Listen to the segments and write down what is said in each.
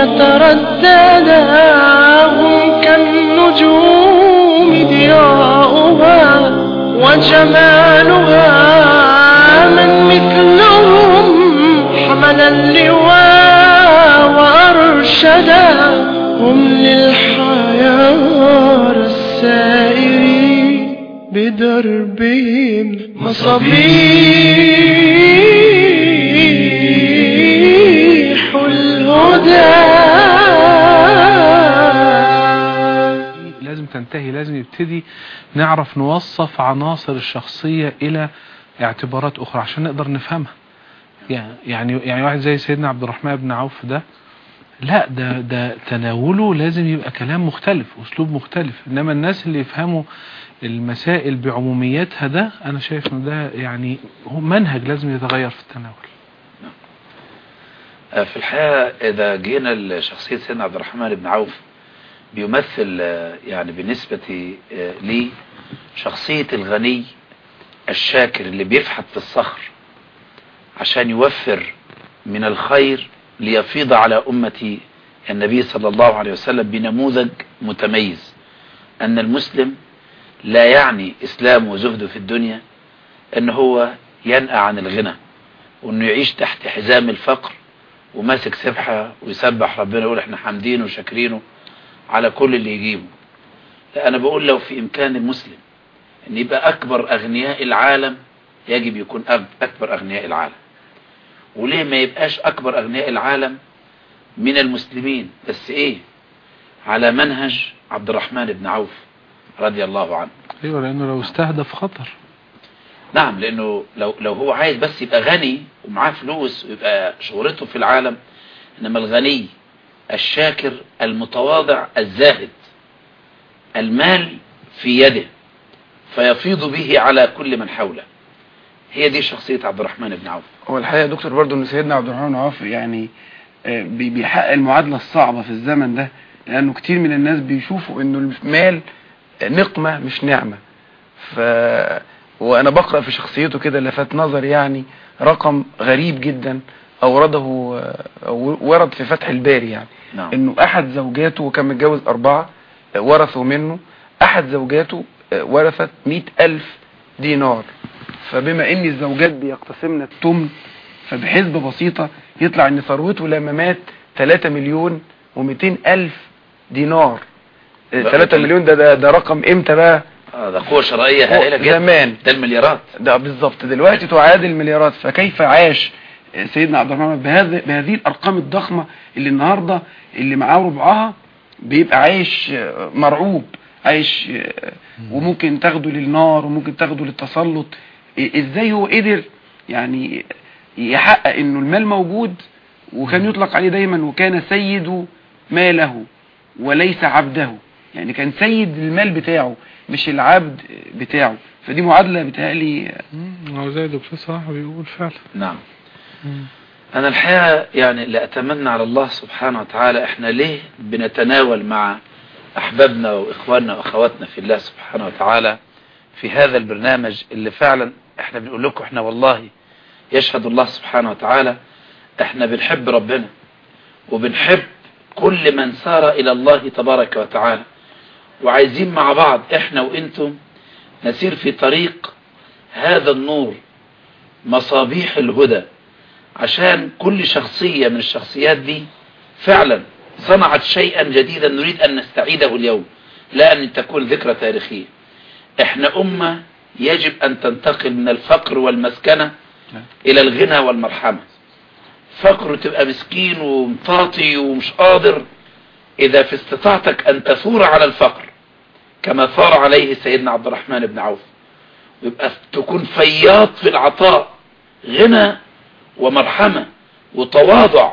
ترددا هم كالنجوم ضياؤها وجمالها من مثلهم حمل اللواء وأرشدا هم للحيار السائرين بدربهم مصابيح الهدى لازم تنتهي لازم يبتدي نعرف نوصف عناصر الشخصية إلى اعتبارات أخرى عشان نقدر نفهمها يعني يعني يعني واحد زي سيدنا عبد الرحمن بن عوف ده لا ده ده تناوله لازم يبقى كلام مختلف أسلوب مختلف إنما الناس اللي يفهموا المسائل بعمومياتها ده أنا شايف إن ده يعني هو منهج لازم يتغير في التناول آه، في الحقيقة إذا جينا لشخصية سيدنا عبد الرحمن بن عوف بيمثل آه، يعني بالنسبة آه، لي شخصية الغني الشاكر اللي بيفحت في الصخر عشان يوفر من الخير ليفيض على أمة النبي صلى الله عليه وسلم بنموذج متميز أن المسلم لا يعني إسلام وزهده في الدنيا أن هو ينأى عن الغنى وأنه يعيش تحت حزام الفقر وماسك سبحة ويسبح ربنا يقول احنا حامدينه وشاكرينه على كل اللي يجيبه لا أنا بقول لو في إمكان المسلم أن يبقى أكبر أغنياء العالم يجب يكون أب- أكبر أغنياء العالم وليه ما يبقاش أكبر أغنياء العالم من المسلمين بس إيه على منهج عبد الرحمن بن عوف رضي الله عنه أيوة لأنه لو استهدف خطر نعم لأنه لو, لو هو عايز بس يبقى غني ومعاه فلوس ويبقى شهرته في العالم إنما الغني الشاكر المتواضع الزاهد المال في يده فيفيض به على كل من حوله هي دي شخصية عبد الرحمن بن عوف هو الحقيقة يا دكتور برضو ان سيدنا عبد الرحمن بن عوف يعني آه، بي- بيحقق المعادلة الصعبة في الزمن ده لانه كتير من الناس بيشوفوا انه المال نقمة مش نعمة ف وانا بقرأ في شخصيته كده لفت نظري يعني رقم غريب جدا اورده آه، أو ورد في فتح الباري يعني نعم انه احد زوجاته وكان متجوز اربعة آه، ورثوا منه احد زوجاته آه، ورثت مئة الف دينار فبما ان الزوجات بيقتسمن التمن فبحسبة بسيطة يطلع ان ثروته لما مات 3 مليون و200 الف دينار آه، بقى 3 تل- مليون ده ده, ده رقم امتى بقى آه ده قوة شرعية هائلة جدا زمان ده المليارات ده بالظبط دلوقتي تعادل مليارات فكيف عاش سيدنا عبد الرحمن بهذه بهذه الارقام الضخمه اللي النهارده اللي معاه ربعها بيبقى عايش آه، مرعوب عايش آه، وممكن تاخده للنار وممكن تاخده للتسلط إ- ازاي هو قدر يعني يحقق انه المال موجود وكان يطلق عليه دايما وكان سيد ماله وليس عبده يعني كان سيد المال بتاعه مش العبد بتاعه فدي معادلة بتهيألي مم، هو زي الدكتور صلاح بيقول فعلا نعم أنا الحقيقة يعني اللي أتمنى على الله سبحانه وتعالى إحنا ليه بنتناول مع أحبابنا وإخواننا وأخواتنا في الله سبحانه وتعالى في هذا البرنامج اللي فعلا إحنا بنقول لكم إحنا والله يشهد الله سبحانه وتعالى إحنا بنحب ربنا وبنحب كل من سار إلى الله تبارك وتعالى وعايزين مع بعض إحنا وإنتم نسير في طريق هذا النور مصابيح الهدى عشان كل شخصية من الشخصيات دي فعلا صنعت شيئا جديدا نريد أن نستعيده اليوم لا أن تكون ذكرى تاريخية احنا أمة يجب أن تنتقل من الفقر والمسكنة إلى الغنى والمرحمة فقر تبقى مسكين ومطاطي ومش قادر إذا في استطاعتك أن تثور على الفقر كما ثار عليه سيدنا عبد الرحمن بن عوف ويبقى تكون فياض في العطاء غنى ومرحمة وتواضع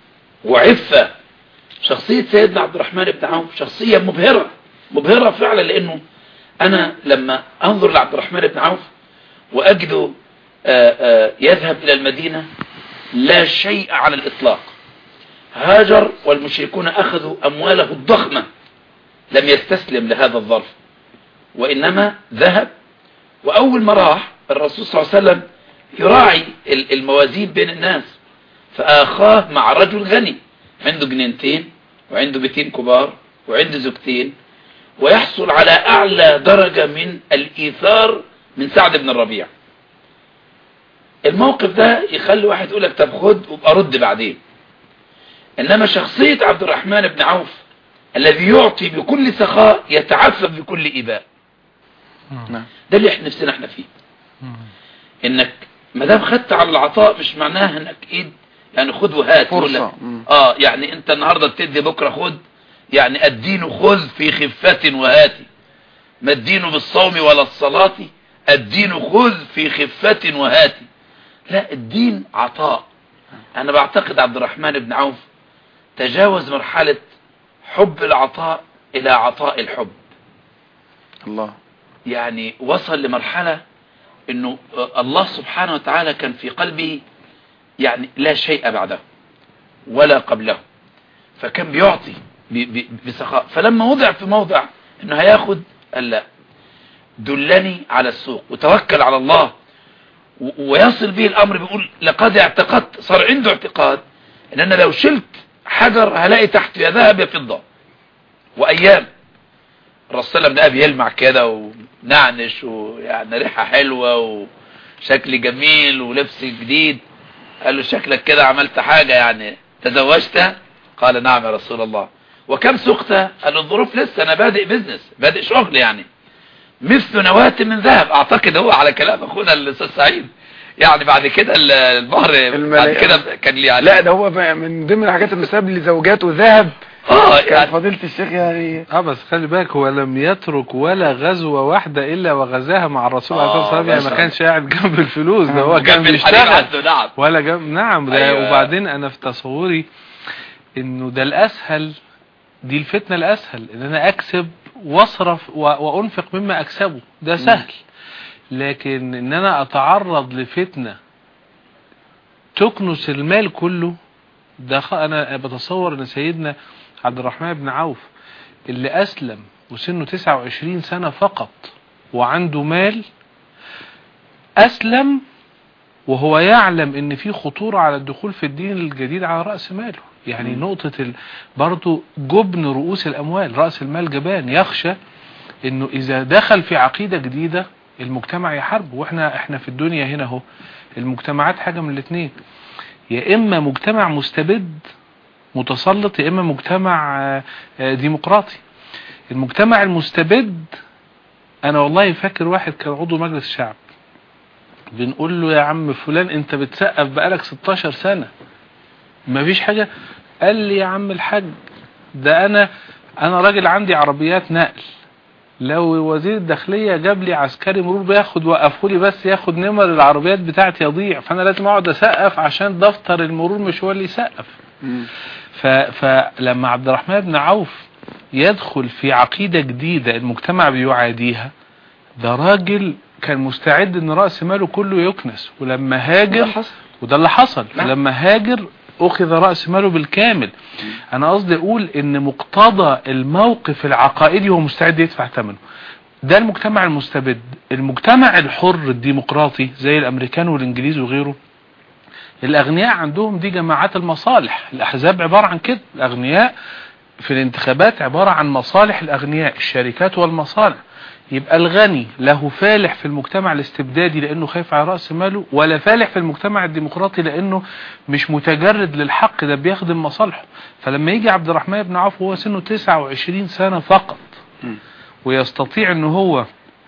وعفة شخصية سيدنا عبد الرحمن بن عوف شخصية مبهرة مبهرة فعلا لأنه أنا لما أنظر لعبد الرحمن بن عوف وأجده آآ آآ يذهب إلى المدينة لا شيء على الإطلاق هاجر والمشركون أخذوا أمواله الضخمة لم يستسلم لهذا الظرف وإنما ذهب وأول ما راح الرسول صلى الله عليه وسلم يراعي الموازين بين الناس فآخاه مع رجل غني عنده جنينتين وعنده بيتين كبار وعنده زوجتين ويحصل على أعلى درجة من الإيثار من سعد بن الربيع الموقف ده يخلي واحد يقول لك طب خد وابقى رد بعدين إنما شخصية عبد الرحمن بن عوف الذي يعطي بكل سخاء يتعفف بكل إباء نعم ده اللي احنا نفسنا احنا فيه انك ما دام خدت على العطاء مش معناها انك ايد يعني خد وهات يقول لك فرصة مم. اه يعني انت النهارده بتدي بكره خد يعني الدين خذ في خفة وهات ما الدين بالصوم ولا الصلاة الدين خذ في خفة وهات لا الدين عطاء انا بعتقد عبد الرحمن بن عوف تجاوز مرحلة حب العطاء الى عطاء الحب الله يعني وصل لمرحلة انه الله سبحانه وتعالى كان في قلبه يعني لا شيء بعده ولا قبله فكان بيعطي ب- ب- بسخاء فلما وضع في موضع انه هياخد قال لا دلني على السوق وتوكل على الله و- ويصل به الامر بيقول لقد اعتقدت صار عنده اعتقاد ان انا لو شلت حجر هلاقي تحت يا ذهب يا فضة وايام الرسول صلى الله عليه وسلم ده بيلمع كده ونعنش ويعني ريحة حلوة وشكل جميل ولبس جديد قال له شكلك كده عملت حاجة يعني تزوجت قال نعم يا رسول الله وكم سقت قال له الظروف لسه انا بادئ بزنس بادئ شغل يعني مثل نواة من ذهب اعتقد هو على كلام اخونا الاستاذ سعيد يعني بعد كده ال- المهر بعد الملايين. كده كان لي يعني لا ده هو بقى من ضمن الحاجات اللي ساب لزوجاته ذهب اه كان يعني فضيلة الشيخ يعني اه بس خلي بالك هو لم يترك ولا غزوة واحدة الا وغزاها مع الرسول عليه الصلاة آه، والسلام يعني ما ما شاء كانش قاعد جنب الفلوس ده هو آه، كان جنب الحديث بيشتغل عنده نعم ولا جنب نعم ده أيوة. وبعدين انا في تصوري انه ده الاسهل دي الفتنة الاسهل ان انا اكسب واصرف و- وانفق مما اكسبه ده سهل لكن ان انا اتعرض لفتنة تكنس المال كله ده خ- انا بتصور ان سيدنا عبد الرحمن بن عوف اللي اسلم وسنه 29 سنة فقط وعنده مال اسلم وهو يعلم ان في خطورة على الدخول في الدين الجديد على رأس ماله يعني نقطة ال... برضو جبن رؤوس الاموال رأس المال جبان يخشى انه اذا دخل في عقيدة جديدة المجتمع يحاربه واحنا احنا في الدنيا هنا اهو المجتمعات حاجة من الاثنين يا اما مجتمع مستبد متسلط يا اما مجتمع آه، آه، ديمقراطي المجتمع المستبد انا والله فاكر واحد كان عضو مجلس الشعب بنقول له يا عم فلان انت بتسقف بقالك 16 سنة مفيش حاجة قال لي يا عم الحاج ده انا انا راجل عندي عربيات نقل لو وزير الداخلية جاب لي عسكري مرور بياخد وقفه لي بس ياخد نمر العربيات بتاعتي يضيع فانا لازم اقعد اسقف عشان دفتر المرور مش هو اللي يسقف مم. ف... فلما عبد الرحمن بن عوف يدخل في عقيدة جديدة المجتمع بيعاديها ده راجل كان مستعد ان رأس ماله كله يكنس ولما هاجر ده حصل. وده اللي حصل نعم. لما هاجر اخذ رأس ماله بالكامل انا قصدي اقول ان مقتضى الموقف العقائدي هو مستعد يدفع ثمنه ده المجتمع المستبد المجتمع الحر الديمقراطي زي الامريكان والانجليز وغيره الاغنياء عندهم دي جماعات المصالح الاحزاب عبارة عن كده الاغنياء في الانتخابات عبارة عن مصالح الاغنياء الشركات والمصالح يبقى الغني له فالح في المجتمع الاستبدادي لانه خايف على رأس ماله ولا فالح في المجتمع الديمقراطي لانه مش متجرد للحق ده بيخدم مصالحه فلما يجي عبد الرحمن بن عوف وهو سنه 29 سنة فقط مم. ويستطيع ان هو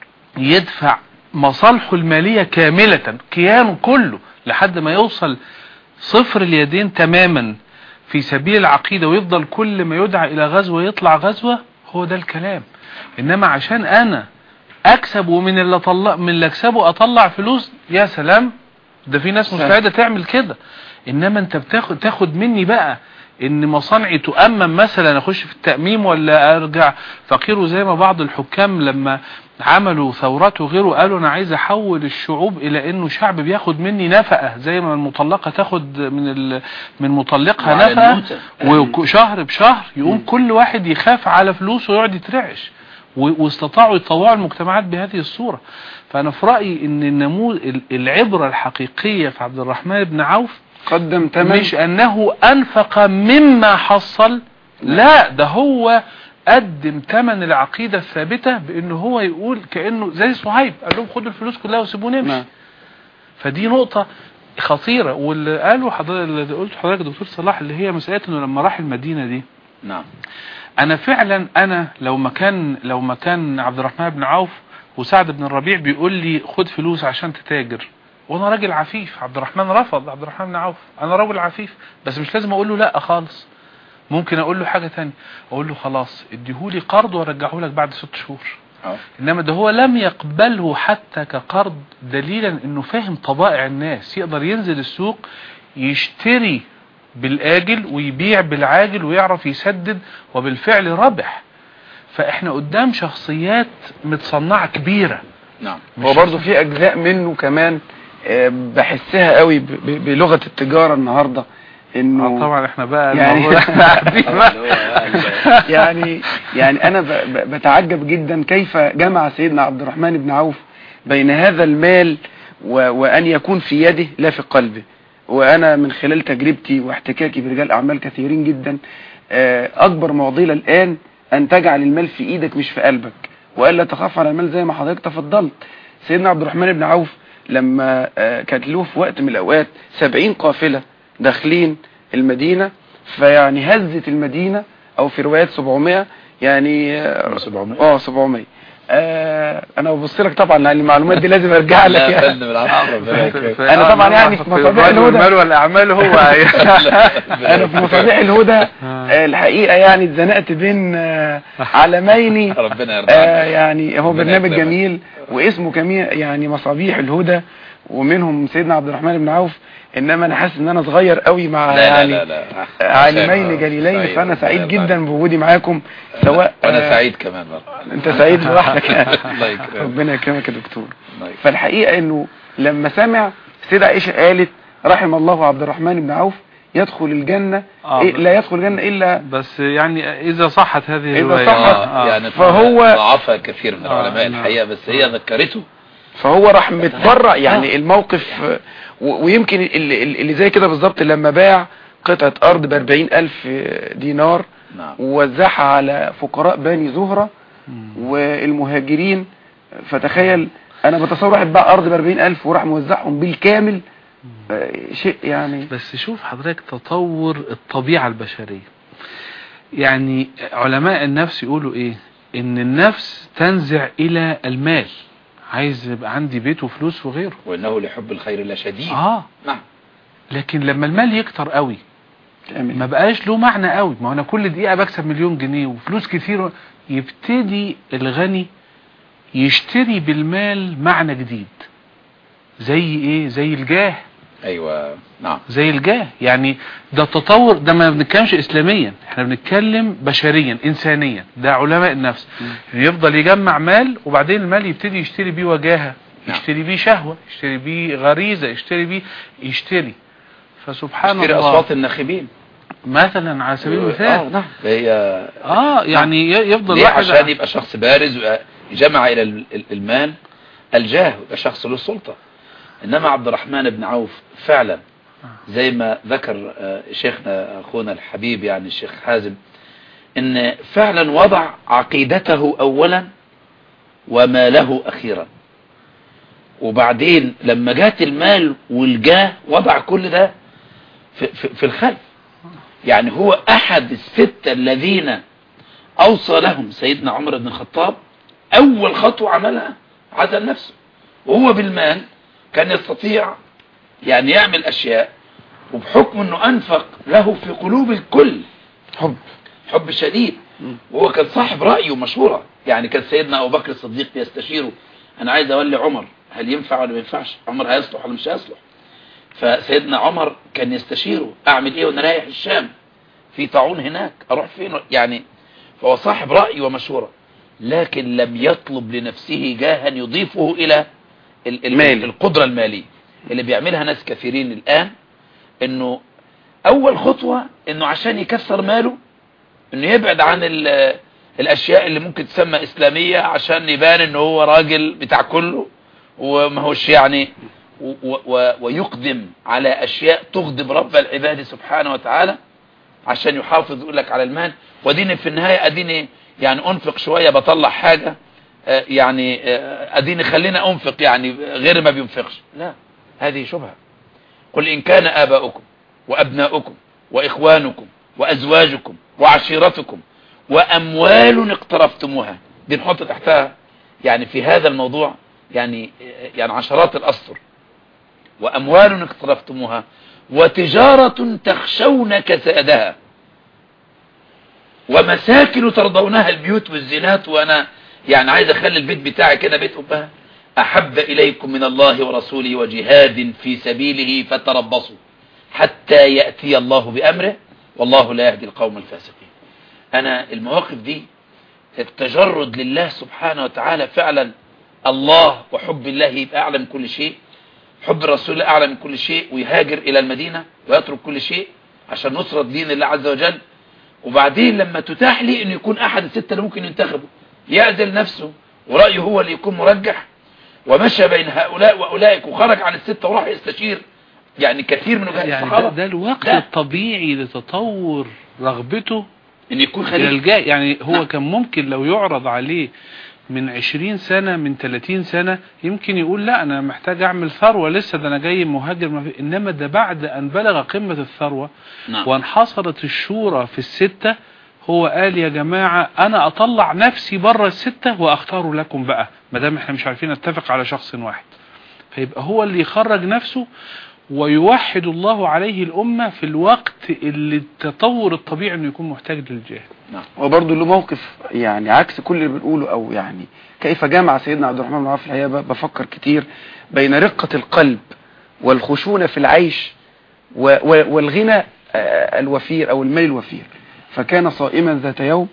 يدفع مصالحه المالية كاملة كيانه كله لحد ما يوصل صفر اليدين تماما في سبيل العقيدة ويفضل كل ما يدعى الى غزوة يطلع غزوة هو ده الكلام انما عشان انا اكسب ومن اللي اطلع من اللي اكسبه اطلع فلوس يا سلام ده في ناس سهل. مستعدة تعمل كده انما انت بتاخد تاخد مني بقى ان مصانعي تؤمن مثلا اخش في التأميم ولا ارجع فقير وزي ما بعض الحكام لما عملوا ثورات وغيره قالوا انا عايز احول الشعوب الى انه شعب بياخد مني نفقة زي ما المطلقة تاخد من ال... من مطلقها وعلى نفقة النوتة. وشهر بشهر يقوم كل واحد يخاف على فلوسه ويقعد يترعش و- واستطاعوا يطوعوا المجتمعات بهذه الصورة فأنا في رأيي أن النمو ال- العبرة الحقيقية في عبد الرحمن بن عوف قدم تمن مش انه انفق مما حصل لا ده هو قدم تمن العقيدة الثابتة بانه هو يقول كأنه زي صهيب قال لهم خدوا الفلوس كلها وسيبوني امشي نعم. فدي نقطة خطيرة واللي قاله حضرتك اللي قلت حضرتك دكتور صلاح اللي هي مسألة انه لما راح المدينة دي نعم انا فعلا انا لو مكان لو مكان عبد الرحمن بن عوف وسعد بن الربيع بيقول لي خد فلوس عشان تتاجر وانا راجل عفيف عبد الرحمن رفض عبد الرحمن بن عوف انا راجل عفيف بس مش لازم اقول له لا خالص ممكن اقول له حاجة تانية اقول له خلاص اديهولي قرض وارجعه لك بعد ست شهور أه. انما ده هو لم يقبله حتى كقرض دليلا انه فاهم طبائع الناس يقدر ينزل السوق يشتري بالاجل ويبيع بالعاجل ويعرف يسدد وبالفعل ربح فاحنا قدام شخصيات متصنعة كبيرة نعم هو برضه في اجزاء منه كمان آه، بحسها قوي ب- ب- بلغة التجارة النهاردة آه انه طبعا احنا بقى يعني- الموضوع ده قاعدين بقى. يعني يعني انا ب- ب- بتعجب جدا كيف جمع سيدنا عبد الرحمن بن عوف بين هذا المال و- وان يكون في يده لا في قلبه وانا من خلال تجربتي واحتكاكي برجال اعمال كثيرين جدا آه، اكبر معضله الان ان تجعل المال في ايدك مش في قلبك والا تخاف على المال زي ما حضرتك تفضلت سيدنا عبد الرحمن بن عوف لما آه، كانت له في وقت من الاوقات سبعين قافله داخلين المدينه فيعني هزت المدينه او في روايات 700 يعني اه 700. اه 700 آه انا ببص لك طبعا لان المعلومات دي لازم ارجع لك لا يعني. فندم العفو ربنا يكرمك. أنا طبعاً يعني في مصابيح الهدى. المال والاعمال هو انا في مصابيح الهدى آه، الحقيقه يعني اتزنقت بين آه، علمين ربنا يرضى آه عنك. يعني هو ربنا برنامج يكرمك. جميل واسمه كمية يعني مصابيح الهدى ومنهم سيدنا عبد الرحمن بن عوف انما انا حاسس ان انا صغير قوي مع لا لا يعني لا لا عالمين جليلين فانا سعيد جدا بوجودي معاكم سواء وانا آه، سعيد كمان برضه انت سعيد لوحدك الله يكرمك ربنا يكرمك يا دكتور الله يكرمك. فالحقيقة انه لما سمع سيدة عائشة قالت رحم الله عبد الرحمن بن عوف يدخل الجنة آه. إيه لا يدخل الجنة الا بس يعني اذا صحت هذه إذا الرواية صحت، آه، يعني فهو- ضعفها كثير من آه، العلماء نعم. الحقيقة بس هي ذكرته فهو راح متبرع يعني الموقف آه، و- ويمكن اللي, اللي زي كده بالظبط لما باع قطعة ارض باربعين الف دينار نعم ووزعها على فقراء بني زهرة والمهاجرين فتخيل انا بتصور واحد باع ارض باربعين الف وراح موزعهم بالكامل آه، شيء يعني بس شوف حضرتك تطور الطبيعة البشرية يعني علماء النفس يقولوا ايه ان النفس تنزع الى المال عايز يبقى عندي بيت وفلوس وغيره وانه لحب الخير لشديد اه نعم لكن لما المال يكتر قوي تعمل ما بقاش له معنى قوي ما انا كل دقيقة بكسب مليون جنيه وفلوس كتير يبتدي الغني يشتري بالمال معنى جديد زي ايه زي الجاه ايوه نعم زي الجاه يعني ده التطور ده ما بنتكلمش اسلاميا احنا بنتكلم بشريا انسانيا ده علماء النفس يفضل يجمع مال وبعدين المال يبتدي يشتري بيه وجاهه نعم. يشتري بيه شهوة يشتري بيه غريزة يشتري بيه يشتري فسبحان تشتري الله اصوات الناخبين مثلا على سبيل اه المثال نعم هي اه يعني ي- يفضل ليه واحد عشان يبقى شخص بارز وجمع الى ال- ال- المال الجاه ويبقى شخص له سلطة انما عبد الرحمن بن عوف فعلا زي ما ذكر آه، شيخنا اخونا الحبيب يعني الشيخ حازم ان فعلا وضع عقيدته اولا وماله اخيرا وبعدين لما جات المال والجاه وضع كل ده في, في, في الخلف يعني هو احد الستة الذين اوصى لهم سيدنا عمر بن الخطاب اول خطوة عملها عزل نفسه وهو بالمال كان يستطيع يعني يعمل اشياء وبحكم انه انفق له في قلوب الكل حب حب شديد وهو كان صاحب رأي ومشورة يعني كان سيدنا أبو بكر الصديق بيستشيره أنا عايز أولي عمر هل ينفع ولا ما ينفعش عمر هيصلح ولا مش هيصلح فسيدنا عمر كان يستشيره أعمل إيه وأنا رايح الشام في طاعون هناك أروح فين يعني فهو صاحب رأي ومشورة لكن لم يطلب لنفسه جاها يضيفه إلى ال- ال- مال. القدرة المالية اللي بيعملها ناس كثيرين الآن إنه أول خطوة إنه عشان يكسر ماله انه يبعد عن ال- الاشياء اللي ممكن تسمى اسلامية عشان يبان انه هو راجل بتاع كله وما هوش يعني و- و- ويقدم على أشياء تغضب رب العباد سبحانه وتعالى عشان يحافظ يقول لك على المال وديني في النهاية أديني يعني أنفق شوية بطلع حاجة آه، يعني آه، أديني خلينا أنفق يعني غير ما بينفقش لا هذه شبهة قل إن كان آباؤكم وأبناؤكم وإخوانكم وأزواجكم وعشيرتكم وأموال اقترفتموها دي نحط تحتها يعني في هذا الموضوع يعني يعني عشرات الأسطر وأموال اقترفتموها وتجارة تخشون كسادها ومساكن ترضونها البيوت والزينات وأنا يعني عايز أخلي البيت بتاعي كده بيت أبها أحب إليكم من الله ورسوله وجهاد في سبيله فتربصوا حتى يأتي الله بأمره والله لا يهدي القوم الفاسقين أنا المواقف دي التجرد لله سبحانه وتعالى فعلا الله وحب الله يبقى أعلى من كل شيء حب الرسول الله أعلى من كل شيء ويهاجر إلى المدينة ويترك كل شيء عشان نصرة دين الله عز وجل وبعدين لما تتاح لي أن يكون أحد الستة اللي ممكن ينتخبه يعزل نفسه ورأيه هو اللي يكون مرجح ومشى بين هؤلاء وأولئك وخرج عن الستة وراح يستشير يعني كثير من وجهاء يعني الصحابة ده, ده الوقت لا. الطبيعي لتطور رغبته أن يكون إلى خليفة الجاي يعني هو نعم. كان ممكن لو يعرض عليه من 20 سنة من 30 سنة يمكن يقول لا أنا محتاج أعمل ثروة لسه ده أنا جاي مهاجر ما في إنما ده بعد أن بلغ قمة الثروة نعم وانحصرت الشورى في الستة هو قال يا جماعة أنا أطلع نفسي بره الستة وأختار لكم بقى ما دام إحنا مش عارفين نتفق على شخص واحد فيبقى هو اللي يخرج نفسه ويوحد الله عليه الأمة في الوقت اللي التطور الطبيعي إنه يكون محتاج للجهاد نعم وبرضه له موقف يعني عكس كل اللي بنقوله او يعني كيف جمع سيدنا عبد الرحمن بن عوف الحقيقه ب- بفكر كتير بين رقة القلب والخشونة في العيش و- و- والغنى آه، الوفير او المال الوفير فكان صائما ذات يوم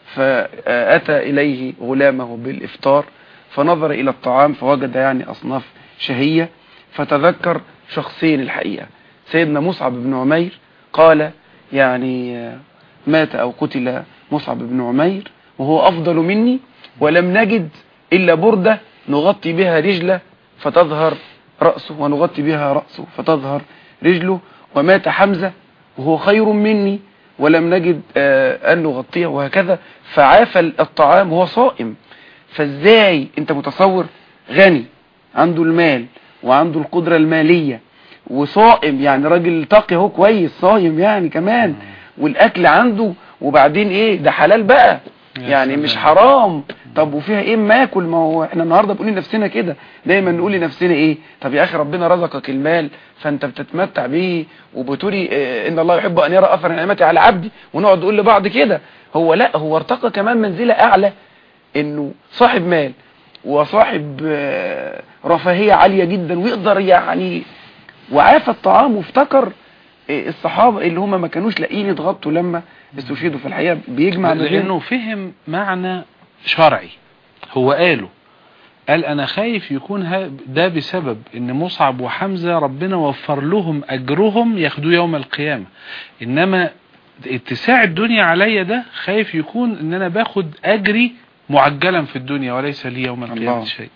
فأتى إليه غلامه بالإفطار فنظر إلى الطعام فوجد يعني أصناف شهية فتذكر شخصين الحقيقة سيدنا مصعب بن عمير قال يعني آه، مات أو قتل مصعب بن عمير وهو أفضل مني ولم نجد إلا بردة نغطي بها رجله فتظهر رأسه ونغطي بها رأسه فتظهر رجله ومات حمزة وهو خير مني ولم نجد آه، أن نغطيه وهكذا فعاف الطعام وهو صائم فازاي انت متصور غني عنده المال وعنده القدرة المالية وصائم يعني راجل تقي هو كويس صايم يعني كمان والاكل عنده وبعدين ايه ده حلال بقى يا يعني سلام. مش حرام طب وفيها ايه ما اكل ما هو احنا النهارده بنقول لنفسنا كده دايما نقول لنفسنا ايه طب يا اخي ربنا رزقك المال فانت بتتمتع بيه وبتقولي اه ان الله يحب ان يرى اثر نعمته على عبدي ونقعد نقول لبعض كده هو لا هو ارتقى كمان منزله اعلى انه صاحب مال وصاحب اه رفاهيه عاليه جدا ويقدر يعني وعاف الطعام وافتكر اه الصحابه اللي هم ما كانوش لاقيين يتغطوا لما استشهدوا في الحقيقه بيجمع ما بين لانه فهم معنى شرعي هو قاله قال انا خايف يكون ها- ده بسبب ان مصعب وحمزة ربنا وفر لهم اجرهم ياخدوه يوم القيامة انما اتساع الدنيا عليا ده خايف يكون ان انا باخد اجري معجلا في الدنيا وليس لي يوم القيامة الله. شيء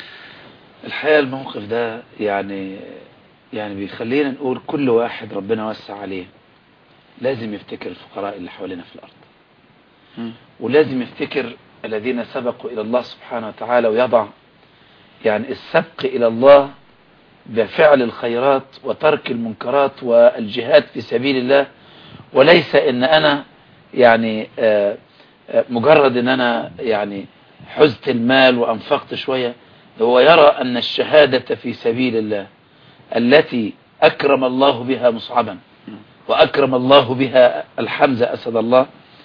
الحقيقة الموقف ده يعني يعني بيخلينا نقول كل واحد ربنا وسع عليه لازم يفتكر الفقراء اللي حوالينا في الأرض مم. ولازم يفتكر الذين سبقوا إلى الله سبحانه وتعالى ويضع يعني السبق إلى الله بفعل الخيرات وترك المنكرات والجهاد في سبيل الله وليس ان انا يعني آه، آه، مجرد ان انا يعني حزت المال وانفقت شوية هو يرى ان الشهادة في سبيل الله التي اكرم الله بها مصعبا واكرم الله بها الحمزة اسد الله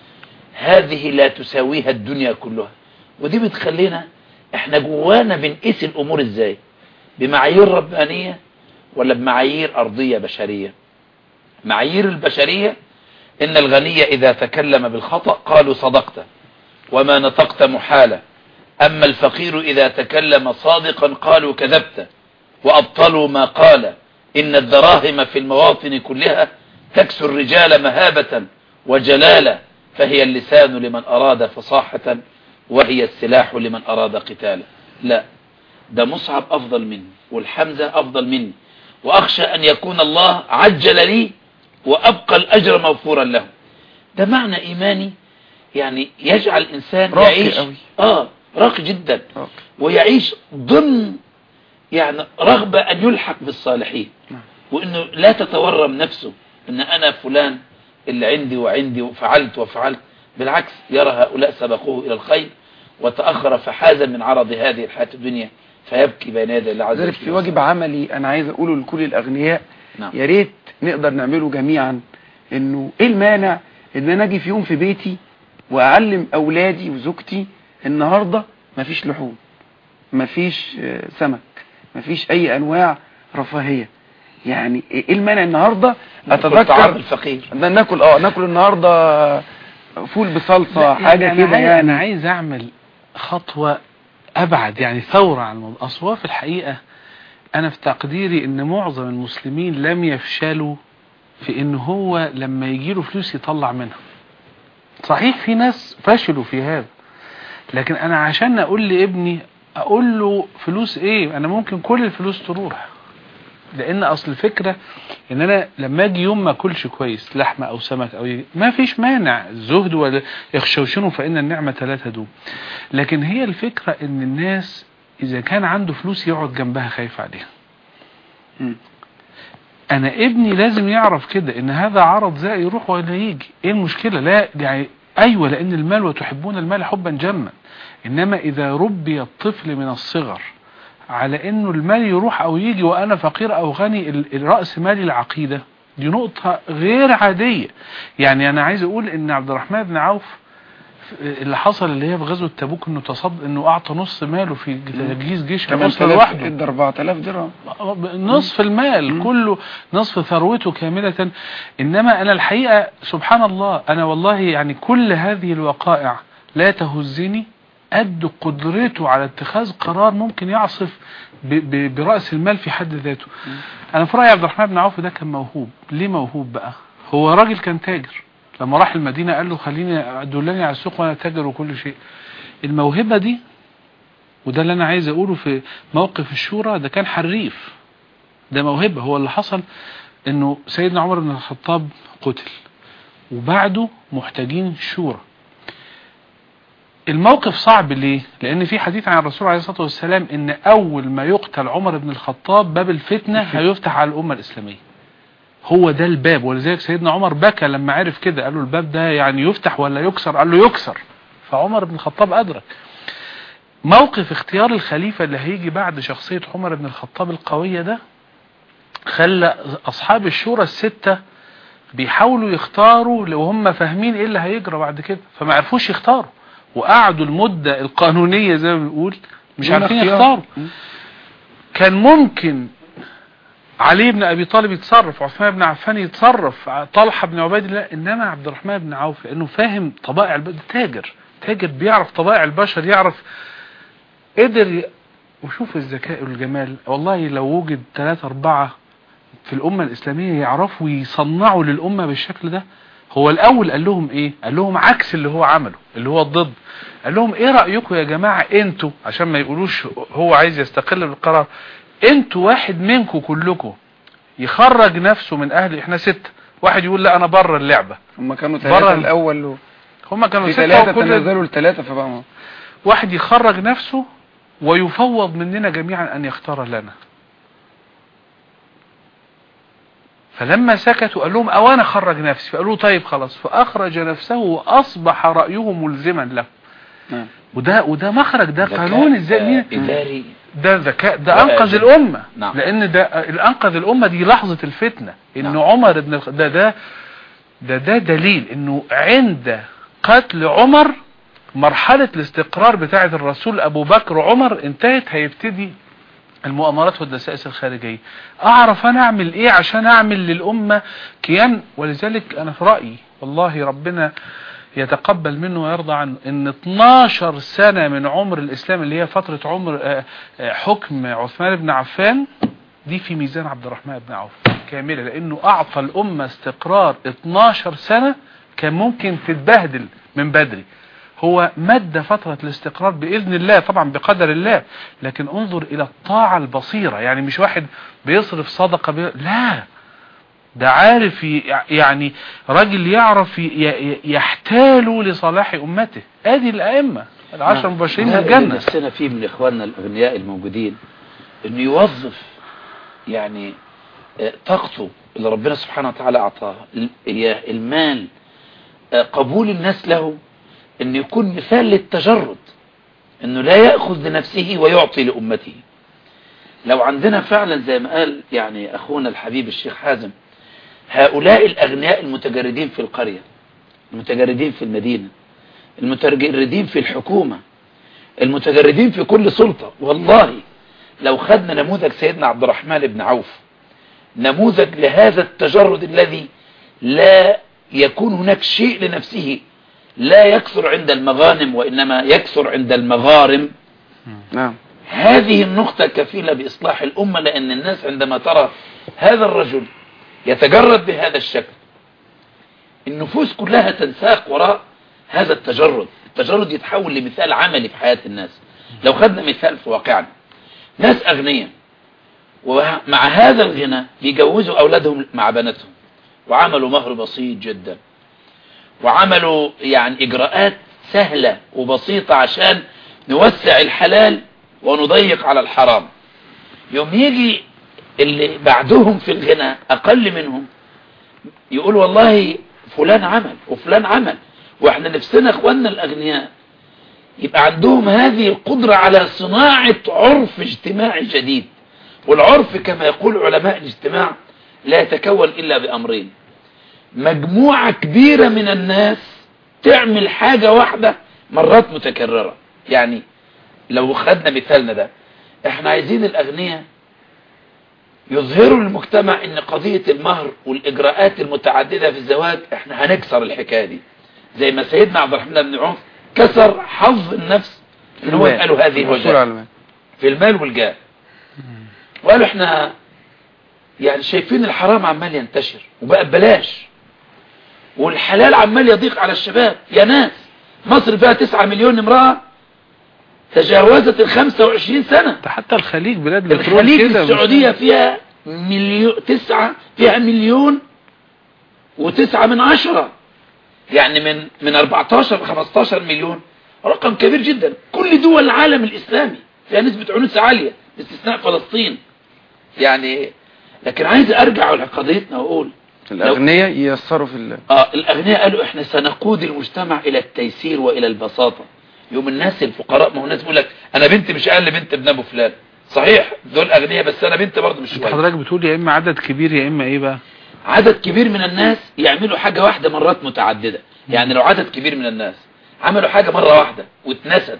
هذه لا تساويها الدنيا كلها ودي بتخلينا احنا جوانا بنقيس الامور ازاي بمعايير ربانية ولا بمعايير ارضية بشرية معايير البشرية ان الغني اذا تكلم بالخطأ قالوا صدقت وما نطقت محالة اما الفقير اذا تكلم صادقا قالوا كذبت وابطلوا ما قال ان الدراهم في المواطن كلها تكسو الرجال مهابة وجلالة فهي اللسان لمن اراد فصاحة وهي السلاح لمن اراد قتالا لا ده مصعب افضل مني والحمزة افضل مني واخشى ان يكون الله عجل لي وابقى الاجر موفورا له ده معنى ايماني يعني يجعل الانسان راقي يعيش قوي. اه راقي جدا راقي. ويعيش ضمن يعني رغبة ان يلحق بالصالحين نعم. وانه لا تتورم نفسه ان انا فلان اللي عندي وعندي وفعلت وفعلت بالعكس يرى هؤلاء سبقوه الى الخير وتأخر فحاز من عرض هذه الحياة الدنيا فيبكي بين يدي الله عز ذلك وجل في واجب عملي انا عايز اقوله لكل الاغنياء نعم. يا ريت نقدر نعمله جميعا انه ايه المانع ان انا اجي في يوم في بيتي واعلم اولادي وزوجتي النهارده مفيش لحوم مفيش آه، سمك مفيش اي انواع رفاهيه يعني ايه المانع النهارده طعام اتذكر الفقير ده ناكل اه ناكل النهارده فول بصلصه حاجه أنا كده عايز- يعني انا عايز اعمل خطوة ابعد يعني ثورة عن الموضوع اصل هو في الحقيقة انا في تقديري ان معظم المسلمين لم يفشلوا في ان هو لما يجيله فلوس يطلع منها صحيح في ناس فشلوا في هذا لكن انا عشان اقول لابني اقول له فلوس ايه انا ممكن كل الفلوس تروح لان اصل الفكرة ان انا لما اجي يوم ما اكلش كويس لحمة او سمك او ي- ما فيش مانع الزهد ولا يخشوشنوا فان النعمة لا تدوم لكن هي الفكرة ان الناس اذا كان عنده فلوس يقعد جنبها خايف عليها مم. انا ابني لازم يعرف كده ان هذا عرض زي يروح ولا يجي ايه المشكلة لا يعني ايوه لان المال وتحبون المال حبا جما انما اذا ربي الطفل من الصغر على انه المال يروح او يجي وانا فقير او غني ال- الرأس مالي العقيدة دي نقطة غير عادية يعني انا عايز اقول ان عبد الرحمن بن عوف اللي حصل اللي هي في غزوة تبوك انه تصد انه اعطى نص ماله في تجهيز جيش مصر 8000 لوحده ادى 4000 درهم نصف المال كله نصف ثروته كاملة إنما أنا الحقيقة سبحان الله أنا والله يعني كل هذه الوقائع لا تهزني قد قدرته على اتخاذ قرار ممكن يعصف ب- ب- برأس المال في حد ذاته أنا في رأيي عبد الرحمن بن عوف ده كان موهوب ليه موهوب بقى هو راجل كان تاجر لما راح المدينة قال له خليني دلني على السوق وأنا تاجر وكل شيء الموهبة دي وده اللي أنا عايز أقوله في موقف الشورى ده كان حريف ده موهبة هو اللي حصل انه سيدنا عمر بن الخطاب قتل وبعده محتاجين شورى الموقف صعب ليه لان في حديث عن الرسول عليه الصلاة والسلام ان اول ما يقتل عمر بن الخطاب باب الفتنة هيفتح على الامة الاسلامية هو ده الباب ولذلك سيدنا عمر بكى لما عرف كده قال له الباب ده يعني يفتح ولا يكسر قال له يكسر فعمر بن الخطاب ادرك موقف اختيار الخليفة اللي هيجي بعد شخصية عمر بن الخطاب القوية ده خلى اصحاب الشورى الستة بيحاولوا يختاروا لو هم فاهمين ايه اللي هيجرى بعد كده فما عرفوش يختاروا وقعدوا المدة القانونية زي ما بنقول مش دون عارفين اختيار. يختاروا مم. كان ممكن علي بن ابي طالب يتصرف عثمان بن عفان يتصرف طلحة بن عبيد الله انما عبد الرحمن بن عوف لانه فاهم طبائع الب... تاجر تاجر بيعرف طبائع البشر يعرف قدر ي... وشوف الذكاء والجمال والله لو وجد ثلاثة أربعة في الأمة الإسلامية يعرفوا يصنعوا للأمة بالشكل ده هو الأول قال لهم إيه قال لهم عكس اللي هو عمله اللي هو الضد قال لهم إيه رأيكم يا جماعة أنتوا عشان ما يقولوش هو عايز يستقل بالقرار أنتوا واحد منكم كلكم يخرج نفسه من أهل إحنا ستة واحد يقول لا أنا بره اللعبة هم كانوا برا ثلاثة ال- الأول و... هما كانوا في ستة ثلاثة وكل تنزلوا لثلاثة فبقى واحد يخرج نفسه ويفوض مننا جميعا أن يختار لنا فلما سكتوا قال لهم أو أنا خرج نفسي فقالوا طيب خلاص فأخرج نفسه وأصبح رأيه ملزما له نعم. وده وده مخرج ده ذكاء، قانون ازاي آه، مين إداري ده ذكاء ده لا انقذ أجل. الامه نعم. لان ده اللي انقذ الامه دي لحظه الفتنه ان نعم. عمر بن الخ- ده ده ده ده دليل انه عند قتل عمر مرحله الاستقرار بتاعه الرسول ابو بكر وعمر انتهت هيبتدي المؤامرات والدسائس الخارجيه اعرف انا اعمل ايه عشان اعمل للامه كيان ولذلك انا في رايي والله ربنا يتقبل منه ويرضى عنه ان 12 سنة من عمر الاسلام اللي هي فترة عمر آه، آه، حكم عثمان بن عفان دي في ميزان عبد الرحمن بن عوف كاملة لانه اعطى الامة استقرار 12 سنة كان ممكن تتبهدل من بدري هو مد فترة الاستقرار بإذن الله طبعا بقدر الله لكن انظر إلى الطاعة البصيرة يعني مش واحد بيصرف صدقة بي... لا ده عارف ي- يعني راجل يعرف ي- ي- يحتال لصلاح أمته ادي الأئمة العشر المبشرين ده اللي بالجنة نفسنا فيه من إخواننا الأغنياء الموجودين إنه يوظف يعني آه، طاقته اللي ربنا سبحانه وتعالى أعطاه ال- هي المال آه، قبول الناس له إنه يكون مثال للتجرد إنه لا يأخذ لنفسه ويعطي لأمته لو عندنا فعلا زي ما قال يعني أخونا الحبيب الشيخ حازم هؤلاء الأغنياء المتجردين في القرية المتجردين في المدينة المتجردين في الحكومة المتجردين في كل سلطة والله لو خدنا نموذج سيدنا عبد الرحمن بن عوف نموذج لهذا التجرد الذي لا يكون هناك شيء لنفسه لا يكثر عند المغانم وإنما يكثر عند المغارم نعم هذه النقطة كفيلة بإصلاح الأمة لأن الناس عندما ترى هذا الرجل يتجرد بهذا الشكل النفوس كلها تنساق وراء هذا التجرد التجرد يتحول لمثال عملي في حياة الناس لو خدنا مثال في واقعنا ناس أغنياء ومع هذا الغنى يجوزوا أولادهم مع بناتهم وعملوا مهر بسيط جدا وعملوا يعني إجراءات سهلة وبسيطة عشان نوسع الحلال ونضيق على الحرام يوم يجي اللي بعدهم في الغنى أقل منهم يقول والله فلان عمل وفلان عمل واحنا نفسنا اخواننا الاغنياء يبقى عندهم هذه القدرة على صناعة عرف اجتماعي جديد والعرف كما يقول علماء الاجتماع لا يتكون إلا بأمرين مجموعة كبيرة من الناس تعمل حاجة واحدة مرات متكررة يعني لو خدنا مثالنا ده احنا عايزين الأغنياء يظهروا للمجتمع ان قضية المهر والإجراءات المتعددة في الزواج احنا هنكسر الحكاية دي زي ما سيدنا عبد الرحمن بن عوف كسر حظ النفس ان هو المال. يبقى له هذه الحصول الوجهة على المال في المال والجاه وقالوا احنا يعني شايفين الحرام عمال ينتشر وبقى ببلاش والحلال عمال يضيق على الشباب يا ناس مصر فيها 9 مليون امرأة تجاوزت ال 25 سنة ده حتى الخليج بلاد البترول الخليج كده مش- السعودية فيها مليون تسعة فيها مليون وتسعة من عشرة يعني من من 14 ل 15 مليون رقم كبير جدا كل دول العالم الإسلامي فيها نسبة عنوسة عالية باستثناء فلسطين يعني لكن عايز أرجع لقضيتنا وأقول الأغنياء ييسروا في ال... آه الأغنياء قالوا إحنا سنقود المجتمع إلى التيسير وإلى البساطة يوم الناس الفقراء ما هو الناس بيقول لك أنا بنتي مش أقل بنت ابن أبو فلان صحيح دول أغنياء بس أنا بنت برضه مش انت شوية حضرتك بتقول يا اما عدد كبير يا اما ايه بقى عدد كبير من الناس يعملوا حاجة واحدة مرات متعددة يعني لو عدد كبير من الناس عملوا حاجة مرة واحدة واتنست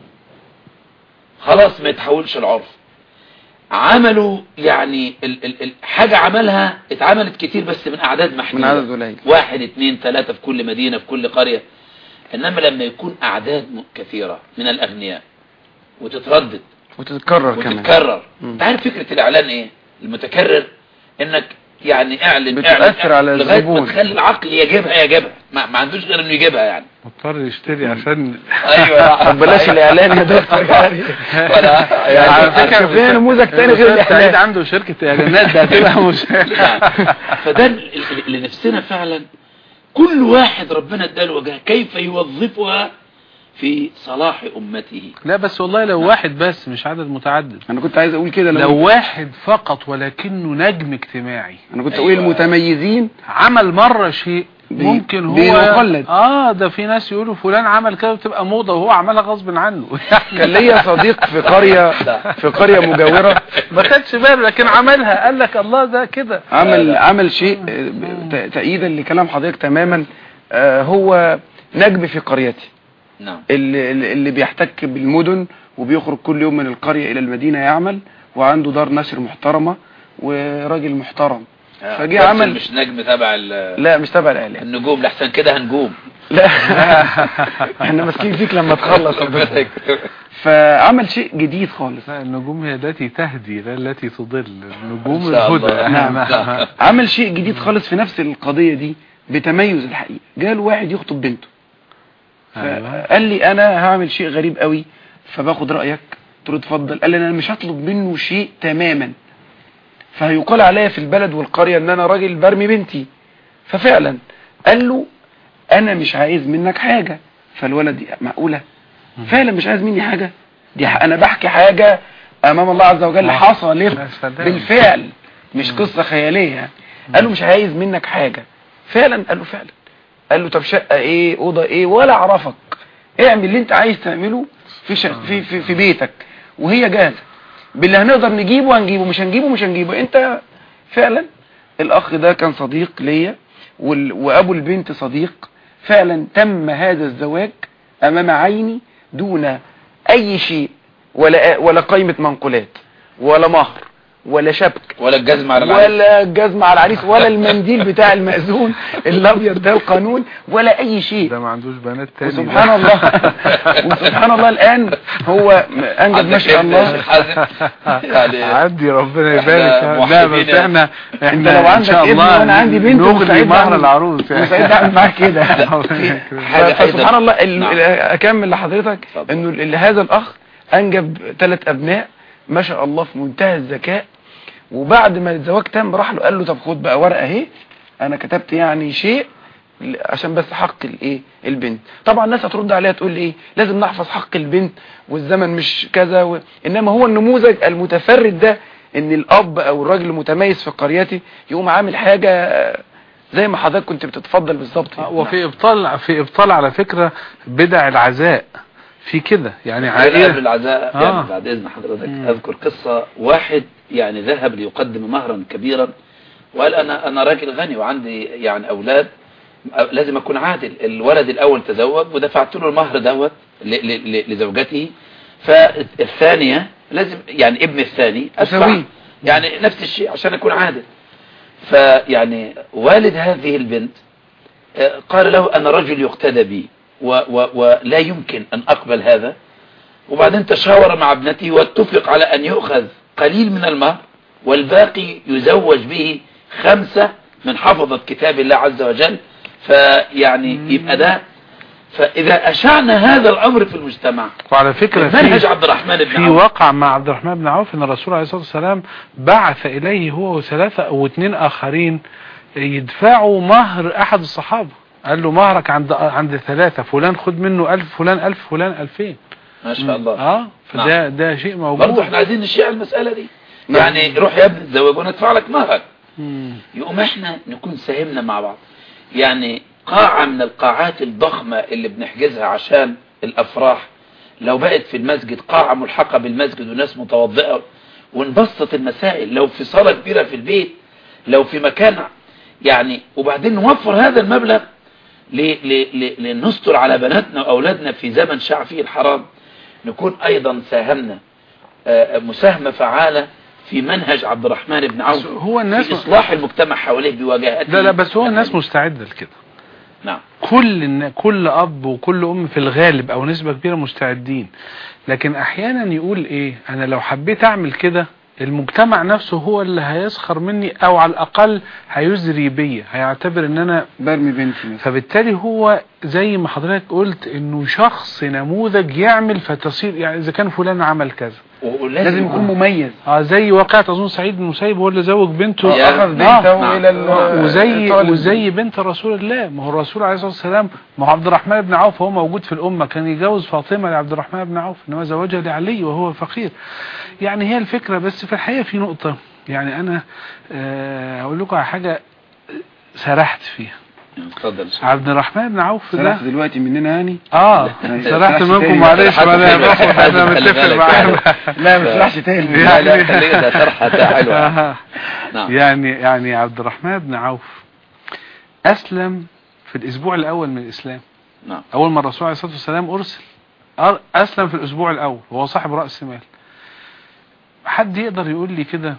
خلاص ما يتحولش العرف عملوا يعني ال ال ال حاجة عملها اتعملت كتير بس من أعداد محدودة من عدد قليل واحد اتنين تلاتة في كل مدينة في كل قرية إنما لما يكون أعداد م- كثيرة من الأغنياء وتتردد وتتكرر كمان وتتكرر مم. انت عارف فكرة الإعلان إيه المتكرر إنك يعني اعلن بتأثر اعلن على لغاية الزبون. ما تخلي العقل يجيبها يجيبها ما, ما عندوش غير انه يجيبها يعني مضطر يشتري عشان ايوه طب بلاش الإعلان يا دكتور يعني ولا يعني على فكرة فكرة فيها نموذج تاني غير الأستاذ سعيد الإعلان عنده شركة اعلانات ده هتبقى مش فده ال- ال- اللي نفسنا فعلا كل واحد ربنا اداله وجهه كيف يوظفها في صلاح امته لا بس والله لو واحد بس مش عدد متعدد أنا كنت عايز أقول كده لو لو واحد فقط ولكنه نجم اجتماعي أنا كنت أيوة. أقول المتميزين عمل مرة شيء بي- ممكن هو بيقلد. اه ده في ناس يقولوا فلان عمل كده وتبقى موضة وهو عملها غصب عنه كان ليا صديق في قرية في قرية مجاورة ما خدش باله لكن عملها قال لك الله ده كده عمل عمل شيء آه، ت- تأييدا لكلام حضرتك تماما آه، هو نجم في قريته نعم اللي, اللي اللي بيحتك بالمدن وبيخرج كل يوم من القرية إلى المدينة يعمل وعنده دار نشر محترمة وراجل محترم فجه بس عمل مش نجم تبع ال- لا مش تبع الإعلام النجوم لحسن كده هنجوم لا احنا ماسكين فيك لما تخلص فعمل شيء جديد خالص لا النجوم هي التي تهدي لا التي تضل النجوم إن شاء الهدى الله. نعم. نعم. عمل شيء جديد خالص في نفس القضية دي بتميز الحقيقة جاله واحد يخطب بنته أيوة. فقال لي انا هعمل شيء غريب قوي فباخد رايك قلت له اتفضل قال لي انا مش هطلب منه شيء تماما فهيقال عليا في البلد والقريه ان انا راجل برمي بنتي ففعلا قال له انا مش عايز منك حاجه فالولد معقوله فعلا مش عايز مني حاجه دي ح- انا بحكي حاجه امام الله عز وجل آه. حصلت يا سلام. بالفعل مش قصه خياليه يعني قال له مش عايز منك حاجه فعلا قال له فعلا قال له طب شقه ايه اوضه ايه ولا اعرفك اعمل اللي انت عايز تعمله في ش... في, في في بيتك وهي جاهزه باللي هنقدر نجيبه هنجيبه مش هنجيبه مش هنجيبه انت فعلا الاخ ده كان صديق ليا وال... وابو البنت صديق فعلا تم هذا الزواج امام عيني دون اي شيء ولا ولا قيمه منقولات ولا مهر ولا شبك ولا الجزم على العالم ولا الجزمة على العريس ولا المنديل بتاع المأذون الابيض ده القانون ولا اي شيء ده ما عندوش بنات تاني ده. وسبحان الله وسبحان الله الان هو انجب ما شاء الله يعني عندي ربنا إحنا يبارك لا موحدين بس احنا انت احنا لو ان عندك شاء ابن الله وانا عندي بنت نغلي ومستعد مهر أعمل- العروس يعني. مستعد اعمل معاك كده ربنا يكرمك. حاجة أيضا. فسبحان الله ال- نعم. ال- اكمل لحضرتك اتفضل. انه ال- هذا الاخ انجب ثلاث ابناء ما شاء الله في منتهى الذكاء وبعد ما الزواج تم راح له قال له طب خد بقى ورقه اهي انا كتبت يعني شيء ل- عشان بس حق الايه البنت طبعا الناس هترد عليها تقول لي ايه لازم نحفظ حق البنت والزمن مش كذا و... انما هو النموذج المتفرد ده ان الاب او الراجل المتميز في قريته يقوم عامل حاجه زي ما حضرتك كنت بتتفضل بالظبط آه، وفي ابطال في ابطال على فكرة بدع العزاء في كده يعني عائلة قبل عائلة العزاء آه. يعني بعد إذن حضرتك مم. أذكر قصة واحد يعني ذهب ليقدم مهرا كبيرا وقال أنا أنا راجل غني وعندي يعني أولاد أ- لازم أكون عادل الولد الأول تزوج ودفعت له المهر دوت ل- ل- ل- لزوجته فالثانية لازم يعني ابن الثاني أدفع أسويه. يعني نفس الشيء عشان أكون عادل فيعني والد هذه البنت آه، قال له أنا رجل يقتدى بي و و ولا يمكن أن أقبل هذا وبعدين تشاور مع ابنته واتفق على أن يؤخذ قليل من المهر والباقي يزوج به خمسة من حفظة كتاب الله عز وجل فيعني يبقى ده فإذا أشعنا هذا الأمر في المجتمع وعلى فكرة منهج في عبد الرحمن بن في عوف واقع مع عبد الرحمن بن عوف ان الرسول عليه الصلاة والسلام بعث اليه هو وثلاثة او اثنين اخرين يدفعوا مهر احد الصحابة قال له مهرك عند عند ثلاثة فلان خد منه ألف فلان ألف فلان ألفين ما شاء الله اه فده ده شيء برضه موجود احنا عايزين نشيع المسألة دي يعني روح يا ابني تزوج وندفع لك مهرك مم. يقوم احنا نكون ساهمنا مع بعض يعني قاعة من القاعات الضخمة اللي بنحجزها عشان الافراح لو بقت في المسجد قاعة ملحقة بالمسجد وناس متوضئة ونبسط المسائل لو في صالة كبيرة في البيت لو في مكان يعني وبعدين نوفر هذا المبلغ ل- ل- ل- لنستر على بناتنا وأولادنا في زمن شاع فيه الحرام نكون أيضا ساهمنا آه، مساهمة فعالة في منهج عبد الرحمن بن عوف هو الناس في إصلاح المجتمع حواليه بواجهته لا لا بس هو الناس مستعدة لكده نعم كل النا- كل اب وكل ام في الغالب او نسبة كبيرة مستعدين لكن احيانا يقول ايه انا لو حبيت اعمل كده المجتمع نفسه هو اللي هيسخر مني او على الاقل هيزري بيا هيعتبر ان انا برمي بنتي مثلا فبالتالي هو زي ما حضرتك قلت انه شخص نموذج يعمل فتصير يعني اذا كان فلان عمل كذا ولازم لازم يكون مميز اه زي واقعة اظن سعيد بن مسيب هو اللي زوج بنته يا- اخذ نعم. بنته نعم. الى ال- وزي طالب. وزي بنت رسول الله ما هو الرسول عليه الصلاه والسلام ما هو عبد الرحمن بن عوف هو موجود في الامه كان يجوز فاطمه لعبد الرحمن بن عوف انما زوجها لعلي وهو فقير يعني هي الفكره بس في الحقيقه في نقطه يعني انا آه، هقول لكم على حاجه سرحت فيها اتفضل عبد الرحمن بن عوف سرح ده دلوقتي مننا يعني اه يعني سرحت سرحت منكم تاني. معلش سرحت وانا تاني. باخد انا خلي متفق بالك. معاهم لا ما تسرحش تاني لا لا خليك ده شرحة حلوة آه. نعم يعني يعني عبد الرحمن بن عوف أسلم في الأسبوع الأول من الإسلام نعم أول ما الرسول عليه الصلاة والسلام أرسل أر- أسلم في الأسبوع الأول وهو صاحب رأس مال حد يقدر يقول لي كده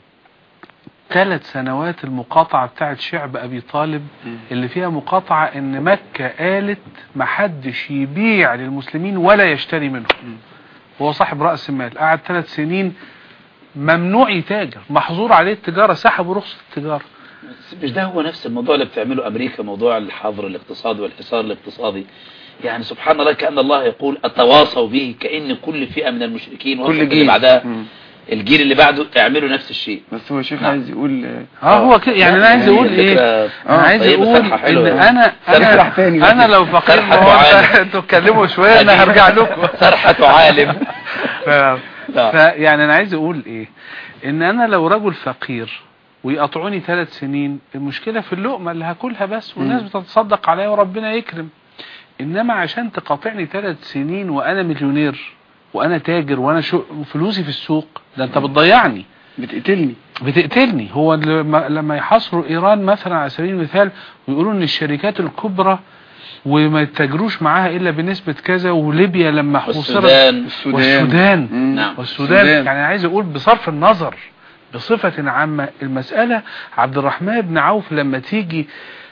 ثلاث سنوات المقاطعة بتاعت شعب أبي طالب اللي فيها مقاطعة إن مكة قالت محدش يبيع للمسلمين ولا يشتري منهم هو صاحب رأس مال قعد ثلاث سنين ممنوع يتاجر محظور عليه التجارة سحبوا رخصة التجارة بس مش ده هو نفس الموضوع اللي بتعمله أمريكا موضوع الحظر الاقتصادي والحصار الاقتصادي يعني سبحان الله كأن الله يقول التواصوا به كأن كل فئة من المشركين وصلت كل اللي جيل بعدها مم. الجيل اللي بعده اعملوا نفس الشيء بس هو شيخ نعم. عايز يقول آه، اه هو كده يعني انا عايز يعني اقول ايه الفكرة انا عايز طيبة، اقول صراحة ان حلوة. انا سرح انا تاني بقى. انا لو فقير سرحة ما هو انت- عالم. انتوا اتكلموا شويه انا هرجع لكم سرحة عالم ف... نعم. فيعني انا عايز اقول ايه ان انا لو رجل فقير ويقطعوني ثلاث سنين المشكلة في اللقمة اللي هاكلها بس والناس بتتصدق عليا وربنا يكرم انما عشان تقاطعني ثلاث سنين وانا مليونير وانا تاجر وانا شو فلوسي في السوق ده انت بتضيعني بتقتلني بتقتلني هو لما لما يحاصروا ايران مثلا على سبيل المثال ويقولوا ان الشركات الكبرى وما يتاجروش معاها الا بنسبة كذا وليبيا لما حوصرت والسودان والسودان مم. نعم. والسودان يعني عايز اقول بصرف النظر بصفة عامة المسألة عبد الرحمن بن عوف لما تيجي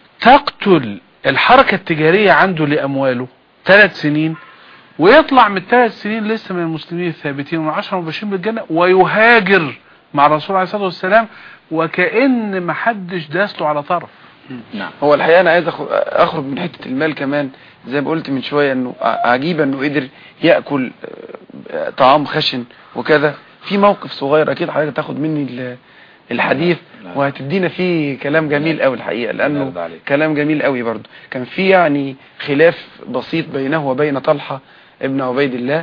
تقتل الحركة التجارية عنده لأمواله ثلاث سنين ويطلع من الثلاث سنين لسه من المسلمين الثابتين والعشرة المبشرين بالجنة ويهاجر مع الرسول عليه الصلاة والسلام وكأن ما حدش داس له على طرف نعم هو الحقيقة أنا عايز أخ- أخرج من حتة المال كمان زي ما قلت من شوية أنه ع- عجيب أنه قدر يأكل آه، طعام خشن وكذا في موقف صغير أكيد حضرتك تاخد مني ال- الحديث لا. وهتدينا فيه كلام جميل قوي الحقيقة لأنه يرضى عليك. كلام جميل قوي برضه كان في يعني خلاف بسيط بينه وبين طلحة ابن عبيد الله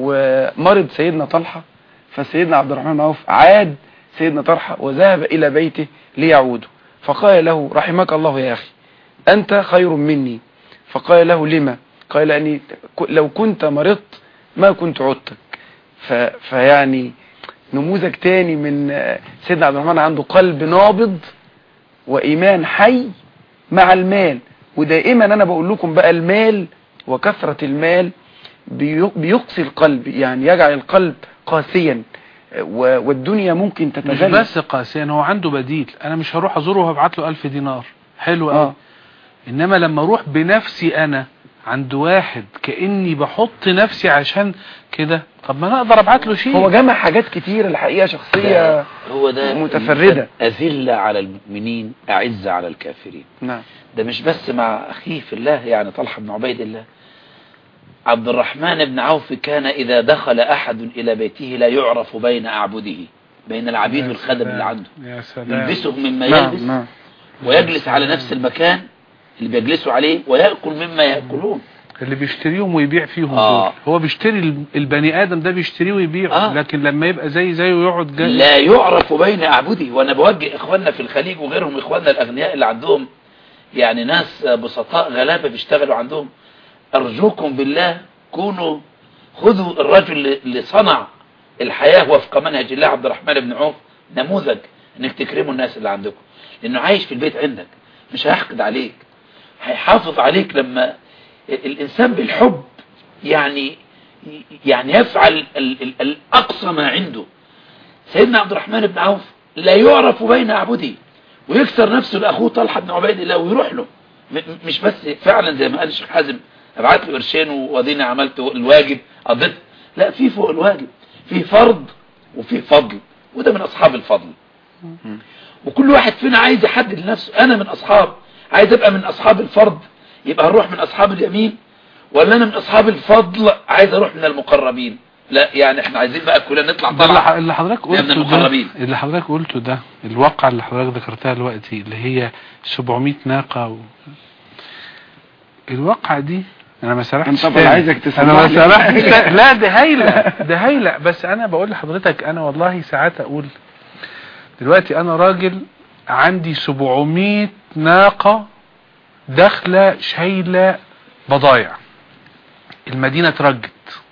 ومرض سيدنا طلحة فسيدنا عبد الرحمن بن عوف عاد سيدنا طلحة وذهب إلى بيته ليعوده فقال له رحمك الله يا أخي أنت خير مني فقال له لما قال أني ك- لو كنت مرضت ما كنت عدتك ف... فيعني نموذج تاني من آه، سيدنا عبد الرحمن عنده قلب نابض وإيمان حي مع المال ودائما أنا بقول لكم بقى المال وكثرة المال بي- بيقسي القلب يعني يجعل القلب قاسيا آه، و- والدنيا ممكن مش تتغلب بس قاسيا هو عنده بديل انا مش هروح ازوره وهبعت له 1000 دينار حلو قوي آه. انما لما اروح بنفسي انا عند واحد كاني بحط نفسي عشان كده طب ما انا اقدر ابعت له شيء هو جمع حاجات كتير الحقيقة شخصية ده هو ده متفردة. أذل على المؤمنين أعز على الكافرين نعم ده مش بس مع أخيه في الله يعني طلحة بن عبيد الله عبد الرحمن بن عوف كان إذا دخل أحد إلى بيته لا يعرف بين أعبده بين العبيد يا والخدم سلام. اللي عنده يا سلام يلبسهم مما نعم يلبس نعم ويجلس على نفس المكان اللي بيجلسوا عليه ويأكل مما يأكلون اللي بيشتريهم ويبيع فيهم آه. دول هو بيشتري ال- البني ادم ده بيشتريه ويبيعه آه. لكن لما يبقى زي زيه ويقعد جاي لا يعرف بين أعبده وأنا بوجه إخواننا في الخليج وغيرهم إخواننا الأغنياء اللي عندهم يعني ناس بسطاء غلابة بيشتغلوا عندهم أرجوكم بالله كونوا خذوا الرجل اللي صنع الحياة وفق منهج الله عبد الرحمن بن عوف نموذج انك تكرموا الناس اللي عندكم لانه عايش في البيت عندك مش هيحقد عليك هيحافظ عليك لما الانسان بالحب يعني يعني يفعل ال- ال- الاقصى ما عنده سيدنا عبد الرحمن بن عوف لا يعرف بين اعبده ويكسر نفسه لاخوه طلحه بن عبيد الله ويروح له م- م- مش بس فعلا زي ما قال الشيخ حازم ابعت له قرشين واديني عملت الواجب قضيت لا في فوق الواجب في فرض وفي فضل وده من اصحاب الفضل وكل واحد فينا عايز يحدد لنفسه انا من اصحاب عايز ابقى من اصحاب الفرض يبقى هنروح من اصحاب اليمين ولا انا من اصحاب الفضل عايز اروح من المقربين لا يعني احنا عايزين بقى كلنا نطلع ده اللي ح- طلعه اللي حضرتك ده من قلته ده المقربين. اللي حضرتك قلته ده الواقع اللي حضرتك ذكرتها دلوقتي اللي هي 700 ناقة و... الواقع دي انا ما سرحتش انت طبعا تاني. عايزك تسمح انا ما لي. سرحتش تاني. لا ده هايلة ده هايلة بس انا بقول لحضرتك انا والله ساعات اقول دلوقتي انا راجل عندي 700 ناقة داخلة شايلة بضايع المدينة اترجت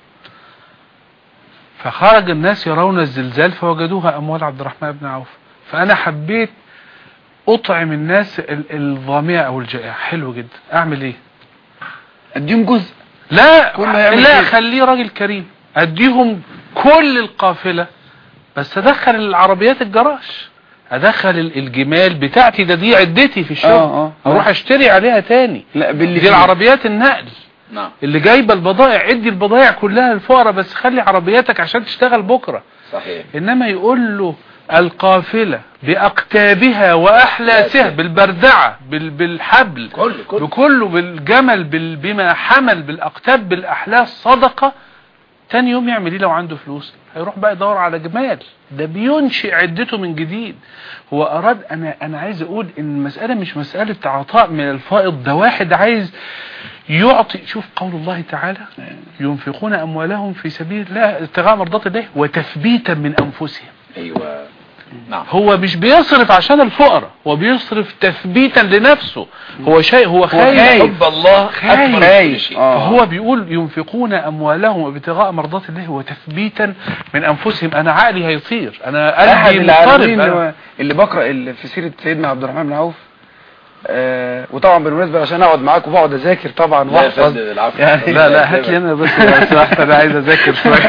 فخرج الناس يرون الزلزال فوجدوها أموال عبد الرحمن بن عوف فأنا حبيت أطعم الناس ال- الظامئة أو الجائعة حلو جدا أعمل إيه اديهم جزء لا كل ما يعمل لا كده. خليه راجل كريم أديهم كل القافلة بس أدخل العربيات الجراج أدخل ال- الجمال بتاعتي ده دي عدتي في الشغل آه، آه. أروح أشتري عليها تاني لا باللي دي فيه. العربيات النقل نعم اللي جايبه البضائع ادي البضائع كلها للفقراء بس خلي عربياتك عشان تشتغل بكره صحيح انما يقول له القافلة بأقتابها وأحلاسها بالبردعة بال- بالحبل كل كل بكله بالجمل بال- بما حمل بالأقتاب بالأحلاس صدقة تاني يوم يعمل ايه لو عنده فلوس هيروح بقى يدور على جمال ده بينشئ عدته من جديد هو أراد أنا أنا عايز أقول إن المسألة مش مسألة عطاء من الفائض ده واحد عايز يعطي شوف قول الله تعالى ينفقون أموالهم في سبيل الله ابتغاء مرضات الله وتثبيتا من أنفسهم ايوه نعم هو مش بيصرف عشان الفقراء هو بيصرف تثبيتا لنفسه هو شيء هو خايف خايف. حب الله خايف. اكبر من كل خايف. شيء آه. فهو بيقول ينفقون أموالهم ابتغاء مرضات الله وتثبيتا من أنفسهم أنا عقلي هيطير أنا احد قلبي مضطرب العالمين أنا اللي, اللي بقرا اللي في سيره سيدنا عبد الرحمن بن عوف آه وطبعا بالمناسبه عشان اقعد معاك وبقعد اذاكر طبعا لا يا واحفظ فندم العفو يعني لا لا هات لي أنا بس بس واحدة أنا عايز أذاكر شوية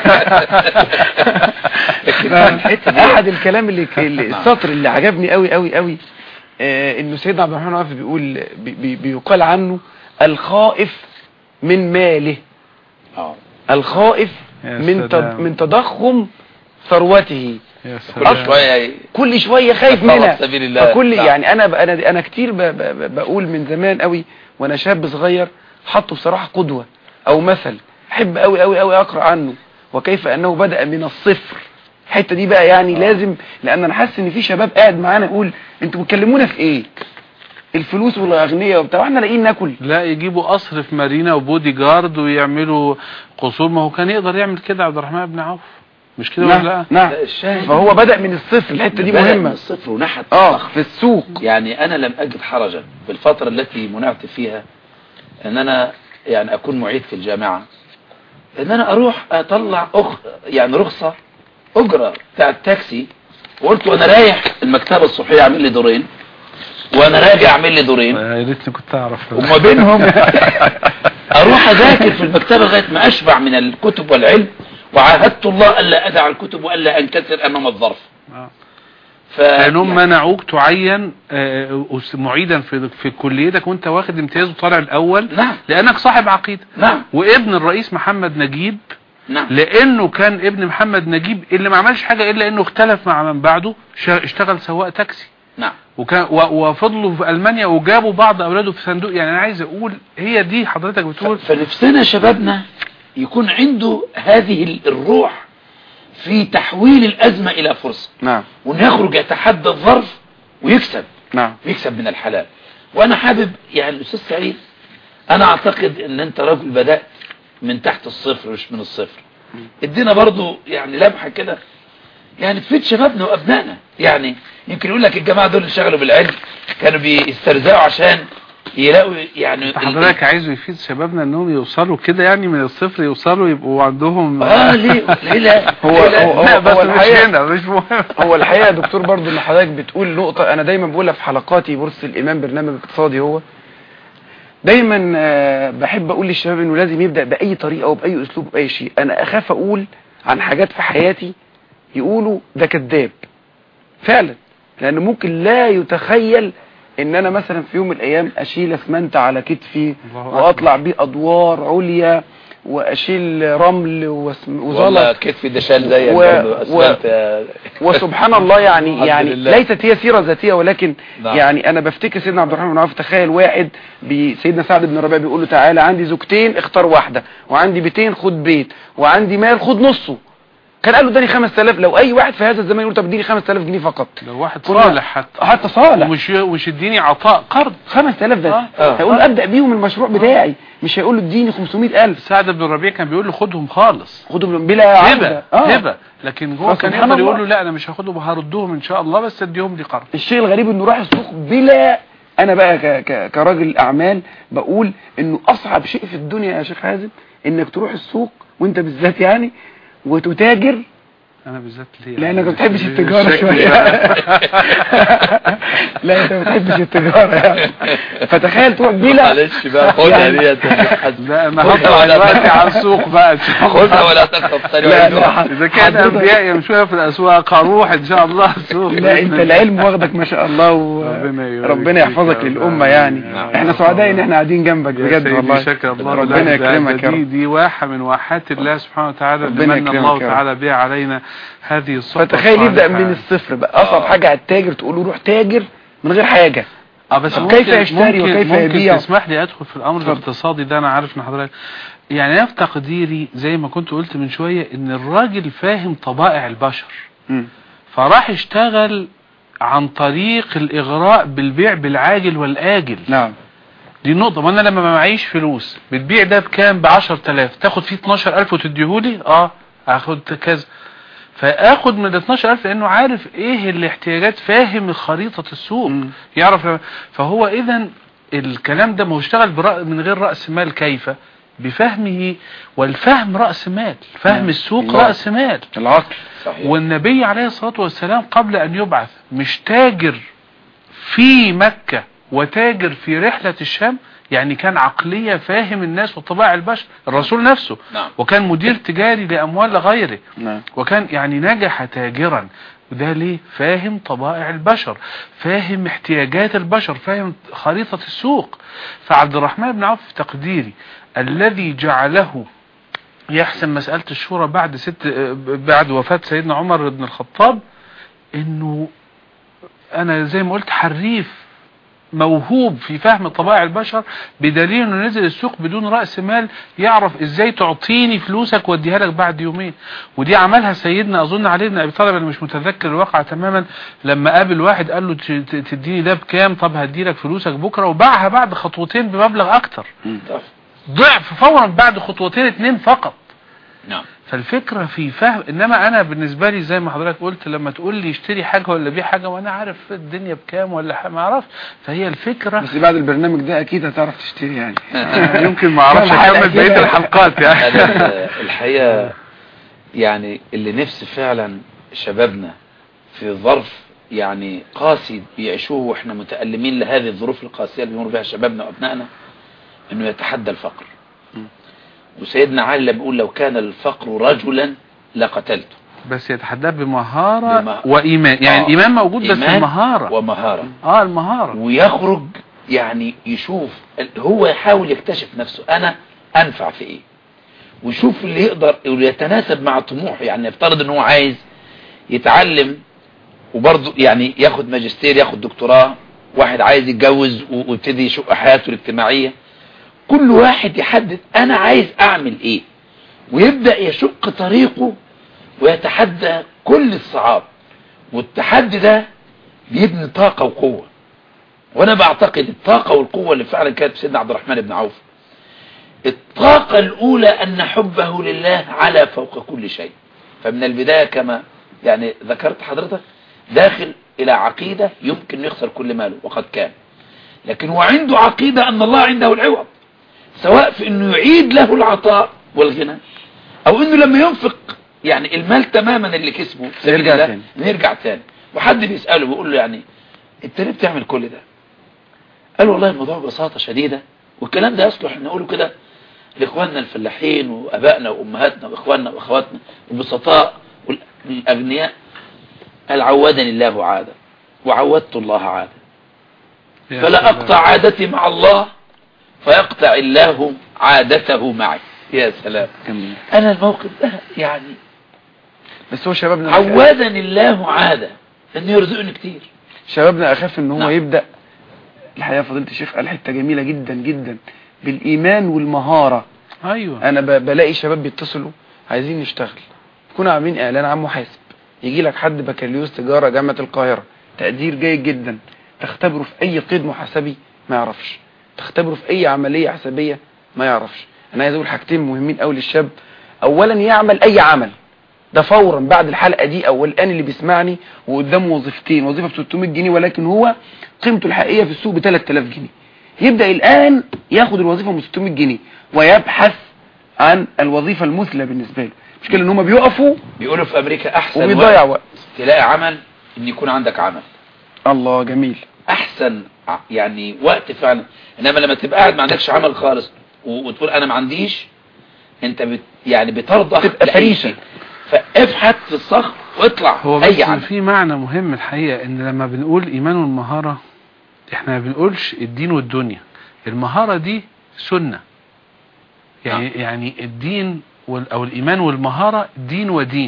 الحته دي احد الكلام اللي, اللي السطر اللي عجبني قوي قوي قوي آه انه سيدنا عبد الرحمن عوف بيقول بي بي بيقال عنه الخائف من ماله اه الخائف يا من سلام. تض- من تضخم ثروته يا كل سلام شويه كل شويه خايف يتطلب منها سبيل الله. فكل نعم. يعني انا ب- انا انا كتير ب ب ب بقول من زمان قوي وانا شاب صغير حطه بصراحه قدوه او مثل احب قوي قوي قوي اقرا عنه وكيف انه بدا من الصفر الحته دي بقى يعني آه. لازم لان انا حاسس ان في شباب قاعد معانا يقول انتوا بتكلمونا في ايه الفلوس والاغنياء وبتاع واحنا لاقيين ناكل لا يجيبوا قصر في مارينا وبودي جارد ويعملوا قصور ما هو كان يقدر يعمل كده عبد الرحمن بن عوف مش كده ولا نعم لا نعم لا، الشاهد فهو بدا من الصفر الحته دي بدأ من مهمه الصفر ونحت اه الصخر. في السوق يعني انا لم اجد حرجا في الفترة التي منعت فيها ان انا يعني اكون معيد في الجامعة ان انا اروح اطلع أخ يعني رخصة اجرة بتاع التاكسي وقلت وانا رايح المكتبة الصحية اعمل لي دورين وانا راجع اعمل لي دورين يا ريتني كنت اعرف وما بينهم اروح اذاكر في المكتبة لغاية ما اشبع من الكتب والعلم وعاهدت الله الا ادع الكتب والا انكسر امام الظرف آه. ف لانهم منعوك تعين آه، أس- معيدا في في كليتك وانت واخد امتياز وطالع الاول نعم لانك صاحب عقيده نعم وابن الرئيس محمد نجيب نعم لانه كان ابن محمد نجيب اللي ما عملش حاجه الا انه اختلف مع من بعده شا- اشتغل سواق تاكسي نعم وكان و- وفضلوا في المانيا وجابوا بعض اولاده في صندوق يعني انا عايز اقول هي دي حضرتك بتقول فنفسنا شبابنا يكون عنده هذه ال- الروح في تحويل الأزمة إلى فرصة نعم وأن يخرج يتحدى الظرف ويكسب نعم ويكسب من الحلال وأنا حابب يعني الأستاذ سعيد أنا أعتقد أن أنت رجل بدأت من تحت الصفر مش من الصفر ادينا برضو يعني لمحة كده يعني تفيد شبابنا وأبنائنا يعني يمكن يقول لك الجماعة دول اللي شغلوا بالعلم كانوا بيسترزقوا عشان يلاقوا يعني ال- حضرتك عايزه يفيد شبابنا انهم يوصلوا كده يعني من الصفر يوصلوا يبقوا عندهم اه ليه ليه لا هو- ليه لا؟ هو- لا بس هو مش الحقيقة- هنا مش مهم هو الحقيقه يا دكتور برضو ان حضرتك بتقول نقطه انا دايما بقولها في حلقاتي بورصه الامام برنامج اقتصادي هو دايما آه، بحب اقول للشباب انه لازم يبدا باي طريقه وباي اسلوب باي شيء انا اخاف اقول عن حاجات في حياتي يقولوا ده كذاب فعلا لان ممكن لا يتخيل ان انا مثلا في يوم من الايام اشيل اسمنت على كتفي الله واطلع بيه ادوار عليا واشيل رمل وسم- والله وزلط كتفي ده شال زيك و- برضه و- اسمنت يا- وسبحان الله يعني الحمد يعني لله. ليست هي سيرة ذاتية ولكن نعم. يعني انا بفتكر سيدنا عبد الرحمن بن عوف تخيل واحد بي سيدنا سعد بن ربيع بيقول له تعالى عندي زوجتين اختار واحدة وعندي بيتين خد بيت وعندي مال خد نصه كان قال له اداني 5000 لو اي واحد في هذا الزمان يقول طب اديني 5000 جنيه فقط لو واحد كل صالح حتى حتى صالح ومش ومش يديني عطاء قرض 5000 ده آه. هيقول له ابدا بيهم المشروع بتاعي مش هيقول له اديني 500000 سعد بن ربيع كان بيقول له خدهم خالص خدهم بلا هبه عودة اه هبه لكن هو كان فسبحان يقدر يقول الله. له لا انا مش هاخدهم هردهم ان شاء الله بس اديهم لي قرض الشيء الغريب انه راح السوق بلا انا بقى ك... ك... كراجل اعمال بقول انه اصعب شيء في الدنيا يا شيخ حازم انك تروح السوق وانت بالذات يعني وتتاجر انا بالذات ليه لانك ما بتحبش ليه التجاره الشكل شويه ده؟ لا انت ما بتحبش التجاره يعني فتخيل تروح بلا معلش بقى خدها يعني- ديت يا شيخ حسن. لا انا خدها هطلع ولا دلوقتي تخف. على السوق بقى إن شاء الله. خدها ولا تخف ثاني لا، واحد. لا. اذا كان حضرتك- انبياء يمشوها في الاسواق هروح ان شاء الله السوق لا انت العلم واخدك ما شاء الله ربنا يبارك وربنا فيك يحفظك يا للامه رب. يعني نعم. احنا سعداء ان احنا قاعدين جنبك يا بجد سيدي والله شكر الله ربنا لك. ده- يكرمك ده يا دي, رب دي واحة من واحات الله سبحانه وتعالى ربنا اللي من يكرمك الله يا رب. تعالى بها علينا هذه الصحبة فتخيل يبدأ الصالحة. من الصفر بقى اصعب آه. حاجة على التاجر تقول له روح تاجر من غير حاجة اه بس طب ممكن كيف يشتري ممكن وكيف ممكن يبيع؟ تسمح لي ادخل في الامر اتفضل. الاقتصادي ده انا عارف ان حضرتك يعني انا في تقديري زي ما كنت قلت من شوية ان الراجل فاهم طبائع البشر مم. فراح يشتغل عن طريق الاغراء بالبيع بالعاجل والاجل نعم دي النقطة ما انا لما ما معيش فلوس بتبيع ده بكام بعشر تلاف تاخد فيه 12000 وتديهولي اه هاخد كذا فاخد من ال 12000 لانه عارف ايه الاحتياجات فاهم خريطة السوق مم. يعرف فهو اذا الكلام ده ما هو اشتغل برأ من غير رأس مال كيف بفهمه والفهم رأس مال فهم نعم. السوق الله. رأس مال العقل صحيح والنبي عليه الصلاة والسلام قبل أن يبعث مش تاجر في مكة وتاجر في رحلة الشام يعني كان عقلية فاهم الناس وطباع البشر الرسول نفسه نعم. وكان مدير تجاري لأموال غيره نعم وكان يعني نجح تاجرا وده ليه فاهم طبائع البشر فاهم احتياجات البشر فاهم خريطة السوق فعبد الرحمن بن عوف في تقديري الذي جعله يحسم مسألة الشورى بعد ست بعد وفاة سيدنا عمر بن الخطاب انه انا زي ما قلت حريف موهوب في فهم طبائع البشر بدليل انه نزل السوق بدون رأس مال يعرف ازاي تعطيني فلوسك واديها لك بعد يومين ودي عملها سيدنا اظن علي بن ابي طالب انا مش متذكر الواقع تماما لما قابل واحد قال له ت- ت- تديني ده بكام طب هدي لك فلوسك بكره وباعها بعد خطوتين بمبلغ اكتر طب. ضعف فورا بعد خطوتين اتنين فقط نعم فالفكرة في فهم انما انا بالنسبة لي زي ما حضرتك قلت لما تقول لي اشتري حاجة ولا بيع حاجة وانا عارف الدنيا بكام ولا ح- ما اعرف فهي الفكرة بس بعد البرنامج ده اكيد هتعرف تشتري يعني يمكن ما اعرفش كم حلقة اكمل بقية كده؟ الحلقات يعني أنا الحقيقة يعني اللي نفسي فعلا شبابنا في ظرف يعني قاسي بيعيشوه واحنا متألمين لهذه الظروف القاسية اللي بيمر بها شبابنا وابنائنا انه يتحدى الفقر وسيدنا علي لما بيقول لو كان الفقر رجلا لقتلته بس يتحدى بمهارة بمه- وايمان يعني آه. الايمان موجود بس إيمان المهارة ومهارة اه المهارة ويخرج يعني يشوف هو يحاول يكتشف نفسه انا انفع في ايه ويشوف اللي يقدر واللي يتناسب مع طموحه يعني يفترض ان هو عايز يتعلم وبرضه يعني ياخد ماجستير ياخد دكتوراه واحد عايز يتجوز و- ويبتدي يشق حياته الاجتماعية كل واحد يحدد انا عايز اعمل ايه ويبدأ يشق طريقه ويتحدى كل الصعاب والتحدي ده بيبني طاقة وقوة وانا بعتقد الطاقة والقوة اللي فعلا كانت في سيدنا عبد الرحمن بن عوف الطاقة الاولى ان حبه لله على فوق كل شيء فمن البداية كما يعني ذكرت حضرتك داخل الى عقيدة يمكن يخسر كل ماله وقد كان لكن هو عنده عقيدة ان الله عنده العوض سواء في انه يعيد له العطاء والغنى او انه لما ينفق يعني المال تماما اللي كسبه في سبيل يرجع الله، تاني. إنه يرجع تاني وحد بيسأله بيقول له يعني انت ليه بتعمل كل ده قال والله الموضوع ببساطة شديدة والكلام ده يصلح ان نقوله كده لاخواننا الفلاحين وابائنا وامهاتنا واخواننا واخواتنا البسطاء والاغنياء قال عودني الله عادة وعودت الله عادة يا فلا سلام. اقطع عادتي مع الله فيقطع الله عادته معي يا سلام جميل انا الموقف ده يعني بس هو شبابنا عودني الله عادة انه يرزقني كتير شبابنا اخاف ان هو نعم. يبدأ الحقيقة فضيلة الشيخ قال حتة جميلة جدا جدا بالايمان والمهارة ايوه انا ب- بلاقي شباب بيتصلوا عايزين نشتغل يكونوا عاملين اعلان عن محاسب يجي لك حد بكالوريوس تجارة جامعة القاهرة تقدير جيد جدا تختبره في اي قيد محاسبي ما يعرفش تختبره في اي عملية حسابية ما يعرفش انا عايز اقول حاجتين مهمين قوي للشاب اولا يعمل اي عمل ده فورا بعد الحلقة دي او الان اللي بيسمعني وقدامه وظيفتين وظيفة ب 600 جنيه ولكن هو قيمته الحقيقية في السوق ب 3000 جنيه يبدأ الان ياخد الوظيفة ب 600 جنيه ويبحث عن الوظيفة المثلى بالنسبة له مش كده ان هم بيقفوا بيقولوا في امريكا احسن وبيضيع وقت وقت تلاقي عمل ان يكون عندك عمل الله جميل احسن ع- يعني وقت فعلا انما لما تبقى قاعد ما عندكش عمل خالص و- وتقول انا ما عنديش انت بت يعني بترضخ تبقى لأي فريسة. شيء. فابحث في الصخر واطلع هو اي بس عمل في معنى مهم الحقيقة ان لما بنقول ايمان والمهارة احنا ما بنقولش الدين والدنيا المهارة دي سنة يعني يعني الدين وال او الايمان والمهارة دين ودين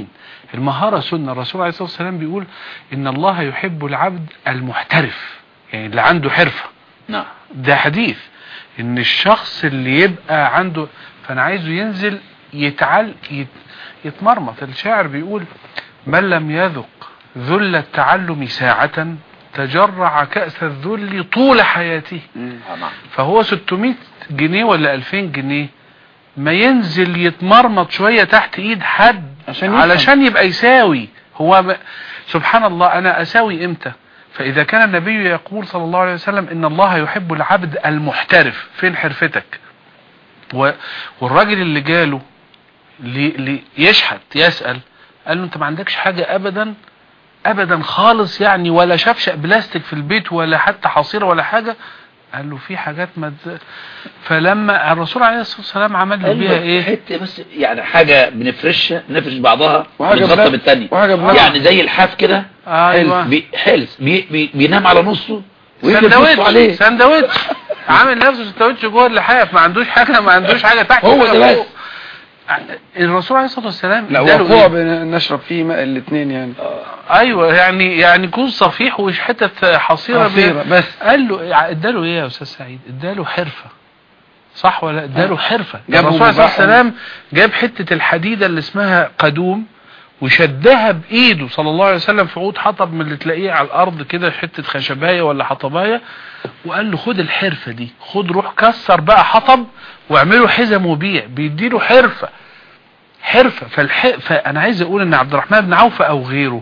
المهارة سنة الرسول عليه الصلاة والسلام بيقول إن الله يحب العبد المحترف يعني اللي عنده حرفة نعم ده حديث إن الشخص اللي يبقى عنده فأنا عايزه ينزل يتعل يت يتمرمط الشاعر بيقول من لم يذق ذل التعلم ساعة تجرع كأس الذل طول حياته آه نعم فهو 600 جنيه ولا 2000 جنيه ما ينزل يتمرمط شوية تحت ايد حد عشان يفهم. علشان يبقى يساوي هو م... سبحان الله انا اساوي امتى فاذا كان النبي يقول صلى الله عليه وسلم ان الله يحب العبد المحترف فين حرفتك و... والراجل اللي جاله لي... لي... يشحت يسأل قال له انت ما عندكش حاجة ابدا ابدا خالص يعني ولا شفشق بلاستيك في البيت ولا حتى حصيرة ولا حاجة قال له في حاجات ما تز- فلما الرسول عليه الصلاة والسلام عمل له بيها ايه حته بس يعني حاجه بنفرشها نفرش بعضها وحاجة ونغطى بنفس- بالتانية وحاجة بنفس. يعني زي الحاف كده ايوه بي- حلس بي بي بينام على نصه ويجي نصه سندوتش عليه سندوتش عامل نفسه سندوتش جوه اللحاف ما عندوش حاجه ما عندوش حاجه تحت هو ولا ده فوق. الرسول عليه الصلاه والسلام لا اداله وقوع إيه؟ بن- نشرب فيه ماء الاثنين يعني ايوه يعني يعني كون صفيح وش حته حصيره عصيرة بيه. بس قال له اداله ايه يا استاذ سعيد اداله حرفه صح ولا اداله حرفه جابه الرسول عليه الصلاه مباح. والسلام جاب حته الحديده اللي اسمها قدوم وشدها بايده صلى الله عليه وسلم في عود حطب من اللي تلاقيه على الارض كده حته خشبايه ولا حطبايه وقال له خد الحرفه دي خد روح كسر بقى حطب واعمله حزم وبيع بيديله حرفه حرفه فالح... فانا عايز اقول ان عبد الرحمن بن عوف او غيره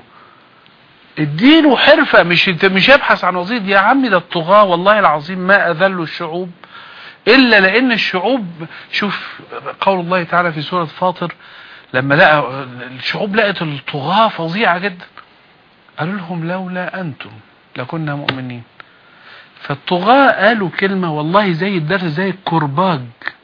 اديله حرفة مش انت مش يبحث عن وظيفة يا عمي ده الطغاة والله العظيم ما اذلوا الشعوب الا لان الشعوب شوف قول الله تعالى في سورة فاطر لما لقى الشعوب لقت الطغاة فظيعة جدا قالوا لهم لولا انتم لكنا مؤمنين فالطغاة قالوا كلمة والله زي الدرس زي الكرباج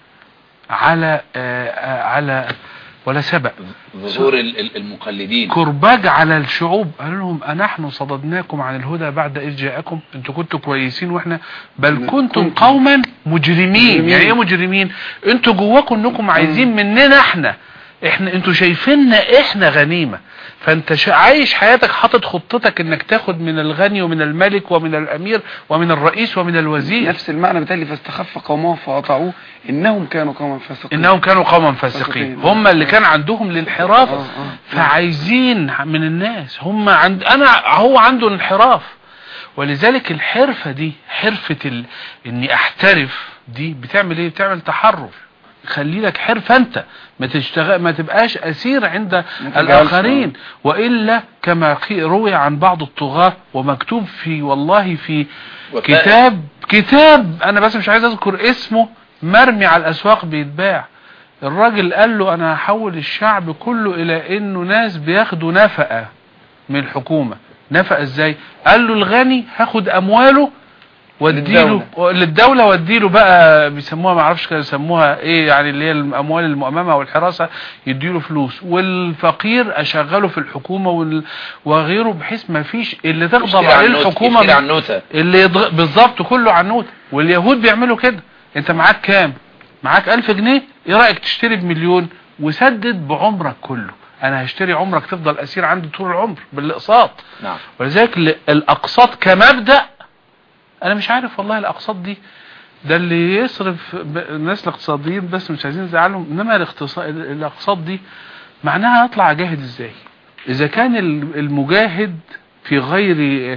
على آه آه على ولا سبق ظهور ال- ال- المقلدين كرباج على الشعوب قالوا لهم أنحن صددناكم عن الهدى بعد إذ جاءكم انتوا كنتوا كويسين واحنا بل كنتم كنتم. قوما مجرمين مجرمين. يعني ايه مجرمين انتوا جواكم انكم عايزين مننا احنا احنا انتوا شايفيننا احنا غنيمة فانت شا- عايش حياتك حاطط خطتك انك تاخد من الغني ومن الملك ومن الامير ومن الرئيس ومن الوزير نفس المعنى بتاعي فاستخف قومه فأطاعوه إنهم كانوا قوما فاسقين انهم كانوا قوما فاسقين فاسقين. هم اللي كان عندهم الانحراف آه، آه. فعايزين من الناس هم عند انا هو عنده انحراف ولذلك الحرفة دي حرفة ال... اني احترف دي بتعمل ايه بتعمل تحرر خلي لك حرفة انت ما تشتغل ما تبقاش اسير عند تجعلش- الاخرين والا كما قي- روي عن بعض الطغاة ومكتوب في والله في وفاء. كتاب كتاب انا بس مش عايز اذكر اسمه مرمي على الاسواق بيتباع الراجل قال له انا هحول الشعب كله الى انه ناس بياخدوا نفقة من الحكومة نفقة ازاي قال له الغني هاخد امواله واديله للدولة واديله بقى بيسموها ما اعرفش كانوا يسموها ايه يعني اللي هي الاموال المؤممة والحراسة يديله فلوس والفقير اشغله في الحكومة وال- وغيره بحيث ما فيش اللي تغضب يشتري عليه عنوت- الحكومة يشتري عنوتة اللي يضغ... بالظبط كله عنوت واليهود بيعملوا كده انت معاك كام معاك ألف جنيه ايه رأيك تشتري بمليون وسدد بعمرك كله انا هشتري عمرك تفضل اسير عندي طول العمر بالاقساط نعم ولذلك ال- الاقساط كمبدأ انا مش عارف والله الاقساط دي ده اللي يصرف ب- الناس الاقتصاديين بس مش عايزين نزعلهم انما الاقتصاد الاقساط دي معناها اطلع اجاهد ازاي اذا كان ال- المجاهد في غير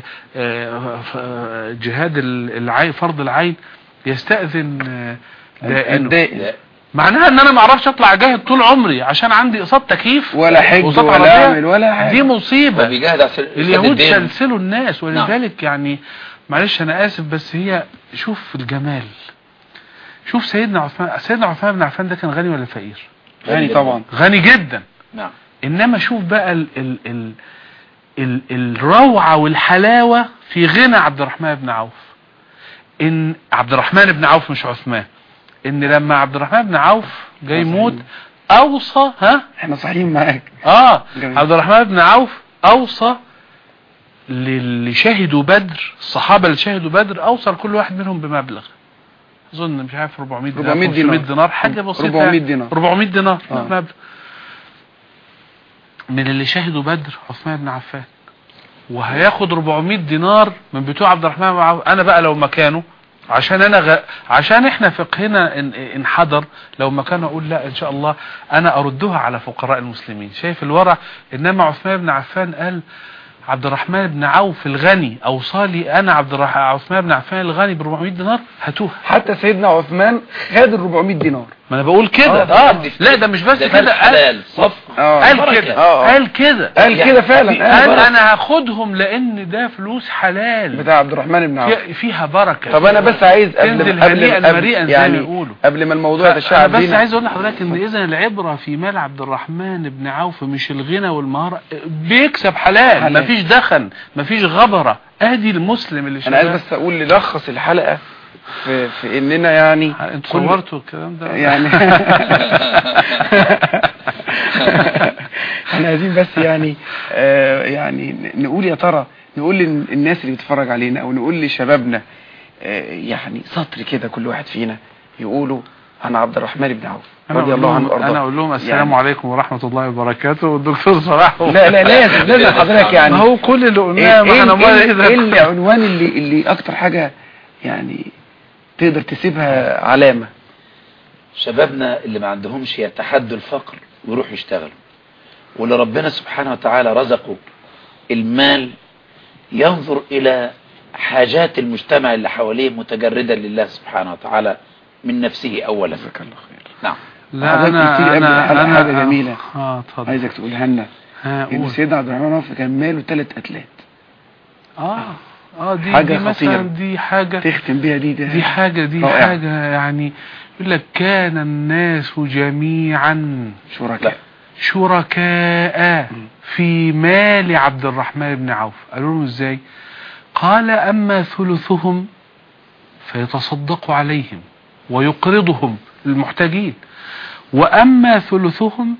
آه، ف- آه، جهاد ال- العين فرض العين يستأذن آه، دائنه الدائن لا معناها ان انا ما اعرفش اطلع اجاهد طول عمري عشان عندي اقساط تكييف ولا حج وقساط ولا عربية. اعمل ولا حاجة دي مصيبة وبيجاهد على سل- اليهود سد الدين. سلسلوا الناس ولذلك يعني معلش انا اسف بس هي شوف الجمال شوف سيدنا عثمان سيدنا عثمان بن عفان ده كان غني ولا فقير غني طبعا غني جدا نعم انما شوف بقى ال ال ال ال الروعة والحلاوة في غنى عبد الرحمن بن عوف ان عبد الرحمن بن عوف مش عثمان ان لما عبد الرحمن بن عوف جاي يموت اوصى ها احنا صحيحين معاك اه جميل. عبد الرحمن بن عوف اوصى للي شهدوا بدر الصحابة اللي شهدوا بدر اوصى لكل واحد منهم بمبلغ اظن مش عارف 400 دينار 400 500 دينار. دينار حاجة بسيطة 400 يعني. دينار. 400 دينار آه. مبلغ من اللي شهدوا بدر عثمان بن عفان وهياخد 400 دينار من بتوع عبد الرحمن بن عوف انا بقى لو مكانه عشان انا غ... عشان احنا فقهنا ان... انحدر لو مكانه اقول لا ان شاء الله انا اردها على فقراء المسلمين شايف الورع انما عثمان بن عفان قال عبد الرحمن بن عوف الغني اوصالي انا عبد الرحمن عثمان بن عفان الغني ب 400 دينار هاتوها حتى سيدنا عثمان خد ال 400 دينار ما انا بقول كده آه، اه ده لا ده مش بس ده كده مال قال حلال صف اه قال بركة. كده آه، آه. قال كده قال كده فعلا قال قال انا هاخدهم لان ده فلوس حلال بتاع عبد الرحمن بن عوف في- فيها بركه طب انا بس عايز قبل تنزل قبل هنيئا قبل- مريئا زي ما يعني يقولوا. قبل ما الموضوع انا يتشعب بس بينا عايز اقول لحضرتك ان اذا العبره في مال عبد الرحمن بن عوف مش الغنى والمهاره بيكسب حلال, حلال. مفيش دخن مفيش غبره ادي المسلم اللي انا عايز شغال بس اقول نلخص الحلقه في في اننا يعني انتوا كل- صورتوا الكلام ده يعني احنا عايزين بس يعني آه يعني ن- نقول يا ترى نقول للناس اللي بتتفرج علينا او نقول لشبابنا آه يعني سطر كده كل واحد فينا يقولوا انا عبد الرحمن بن عوف انا رضي اقول الله عنه لهم وارضاه انا اقول لهم السلام يعني- عليكم ورحمه الله وبركاته والدكتور صلاح لا لا لازم لازم حضرتك يعني ما هو كل اللي قلناه ما ايه احنا ايه, امال إيه, ايه إيه ده العنوان اللي اللي اكتر حاجه يعني تقدر تسيبها علامه شبابنا اللي ما عندهمش يتحدوا الفقر ويروحوا يشتغلوا واللي ربنا سبحانه وتعالى رزقه المال ينظر إلى حاجات المجتمع اللي حواليه متجردا لله سبحانه وتعالى من نفسه أولا جزاك الله خير نعم لا حضرتك انا قلت لي قبل انا الحلقة انا حاجة جميلة. اه اتفضل عايزك تقولها لنا ها ان قول. سيدنا عبد الرحمن عوف كان ماله ثلاث اتلات اه اه دي حاجة دي مثلا خطيرة. دي حاجة تختم بيها دي ده دي حاجة دي رائع. حاجة يعني يقول لك كان الناس جميعا شركاء شركاء في مال عبد الرحمن بن عوف قالوا لهم ازاي قال اما ثلثهم فيتصدق عليهم ويقرضهم المحتاجين واما ثلثهم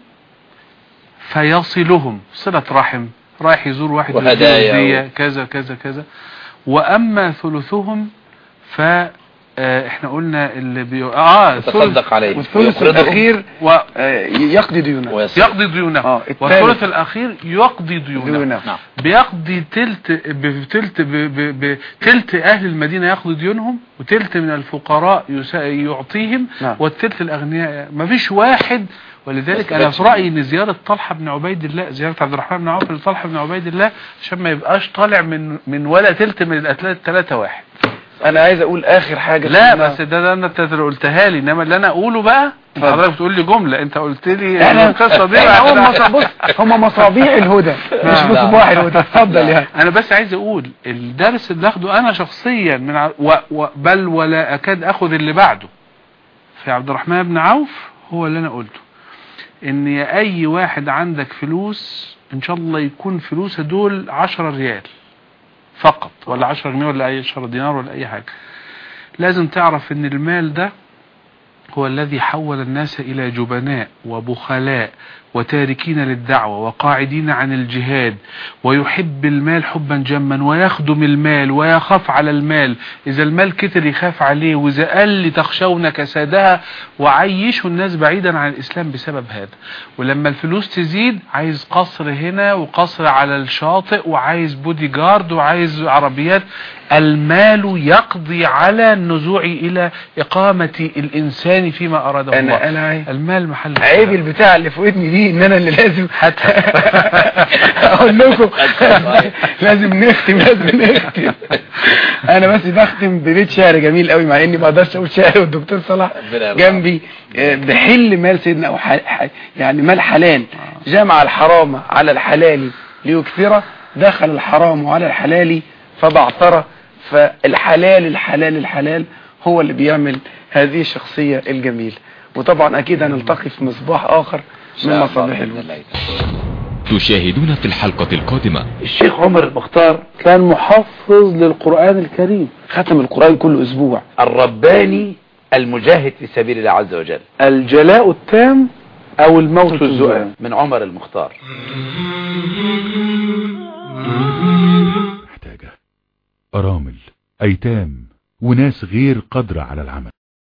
فيصلهم صلة رحم رايح يزور واحد وهدايا يديه و- هدية كذا كذا كذا واما ثلثهم ف آه، احنا قلنا اللي بي... اه ثلث تصدق عليه والثلث ويقرضهم الاخير و... آه، يقضي ديونه ويصل. يقضي ديونه اه، الثالث. والثلث الاخير يقضي ديونه ديونه نعم بيقضي تلت بتلت ب- ب- ب- تلت اهل المدينه ياخذوا ديونهم وتلت من الفقراء يس- يعطيهم نعم. والتلت الاغنياء ما فيش واحد ولذلك انا في رايي ان زياره طلحه بن عبيد الله زياره عبد الرحمن بن عوف لطلحه بن عبيد الله عشان ما يبقاش طالع من من ولا تلت من الاتلات ثلاثه واحد انا عايز اقول اخر حاجه لا سيدنا- بس ده, ده انت اللي قلتها لي انما اللي انا اقوله بقى انت اتفضل. حضرتك بتقول لي جمله انت قلت لي احنا القصه دي احنا هم بعد- مص- بص هم مصابيح الهدى مش نعم. مصباح الهدى اتفضل يعني انا بس عايز اقول الدرس اللي اخده انا شخصيا من ع... و... و... بل ولا اكاد اخذ اللي بعده في عبد الرحمن بن عوف هو اللي انا قلته ان يا اي واحد عندك فلوس ان شاء الله يكون فلوسه دول 10 ريال فقط ولا 10 جنيه ولا اي 10 دينار ولا اي حاجه لازم تعرف ان المال ده هو الذي حول الناس إلى جبناء وبخلاء وتاركين للدعوة وقاعدين عن الجهاد ويحب المال حبا جما ويخدم المال ويخاف على المال إذا المال كتر يخاف عليه وإذا قل تخشون كسادها وعيشوا الناس بعيدا عن الإسلام بسبب هذا ولما الفلوس تزيد عايز قصر هنا وقصر على الشاطئ وعايز بودي جارد وعايز عربيات المال يقضي على النزوع إلى إقامة الإنسان فيما أراده الله انا انا عايز المال محل عيب البتاع اللي فوقتني دي ان انا اللي لازم حتى اقول لكم لازم نختم لازم نختم انا بس بختم ببيت شعر جميل قوي مع اني ما اقدرش اقول شعر والدكتور صلاح ربنا يرحمه. جنبي آه، بحل مال سيدنا او ح- ح- يعني مال حلال جمع الحرام على الحلال ليكثره دخل الحرام على الحلال فبعثره فالحلال الحلال الحلال هو اللي بيعمل هذه الشخصية الجميلة وطبعا اكيد هنلتقي في مصباح اخر من مصابيح الهدى تشاهدون في الحلقة القادمة الشيخ عمر المختار كان محفظ للقرآن الكريم ختم القرآن كل اسبوع الرباني المجاهد في سبيل الله عز وجل الجلاء التام أو الموت الزؤام من عمر المختار محتاجة أرامل أيتام وناس غير قادرة على العمل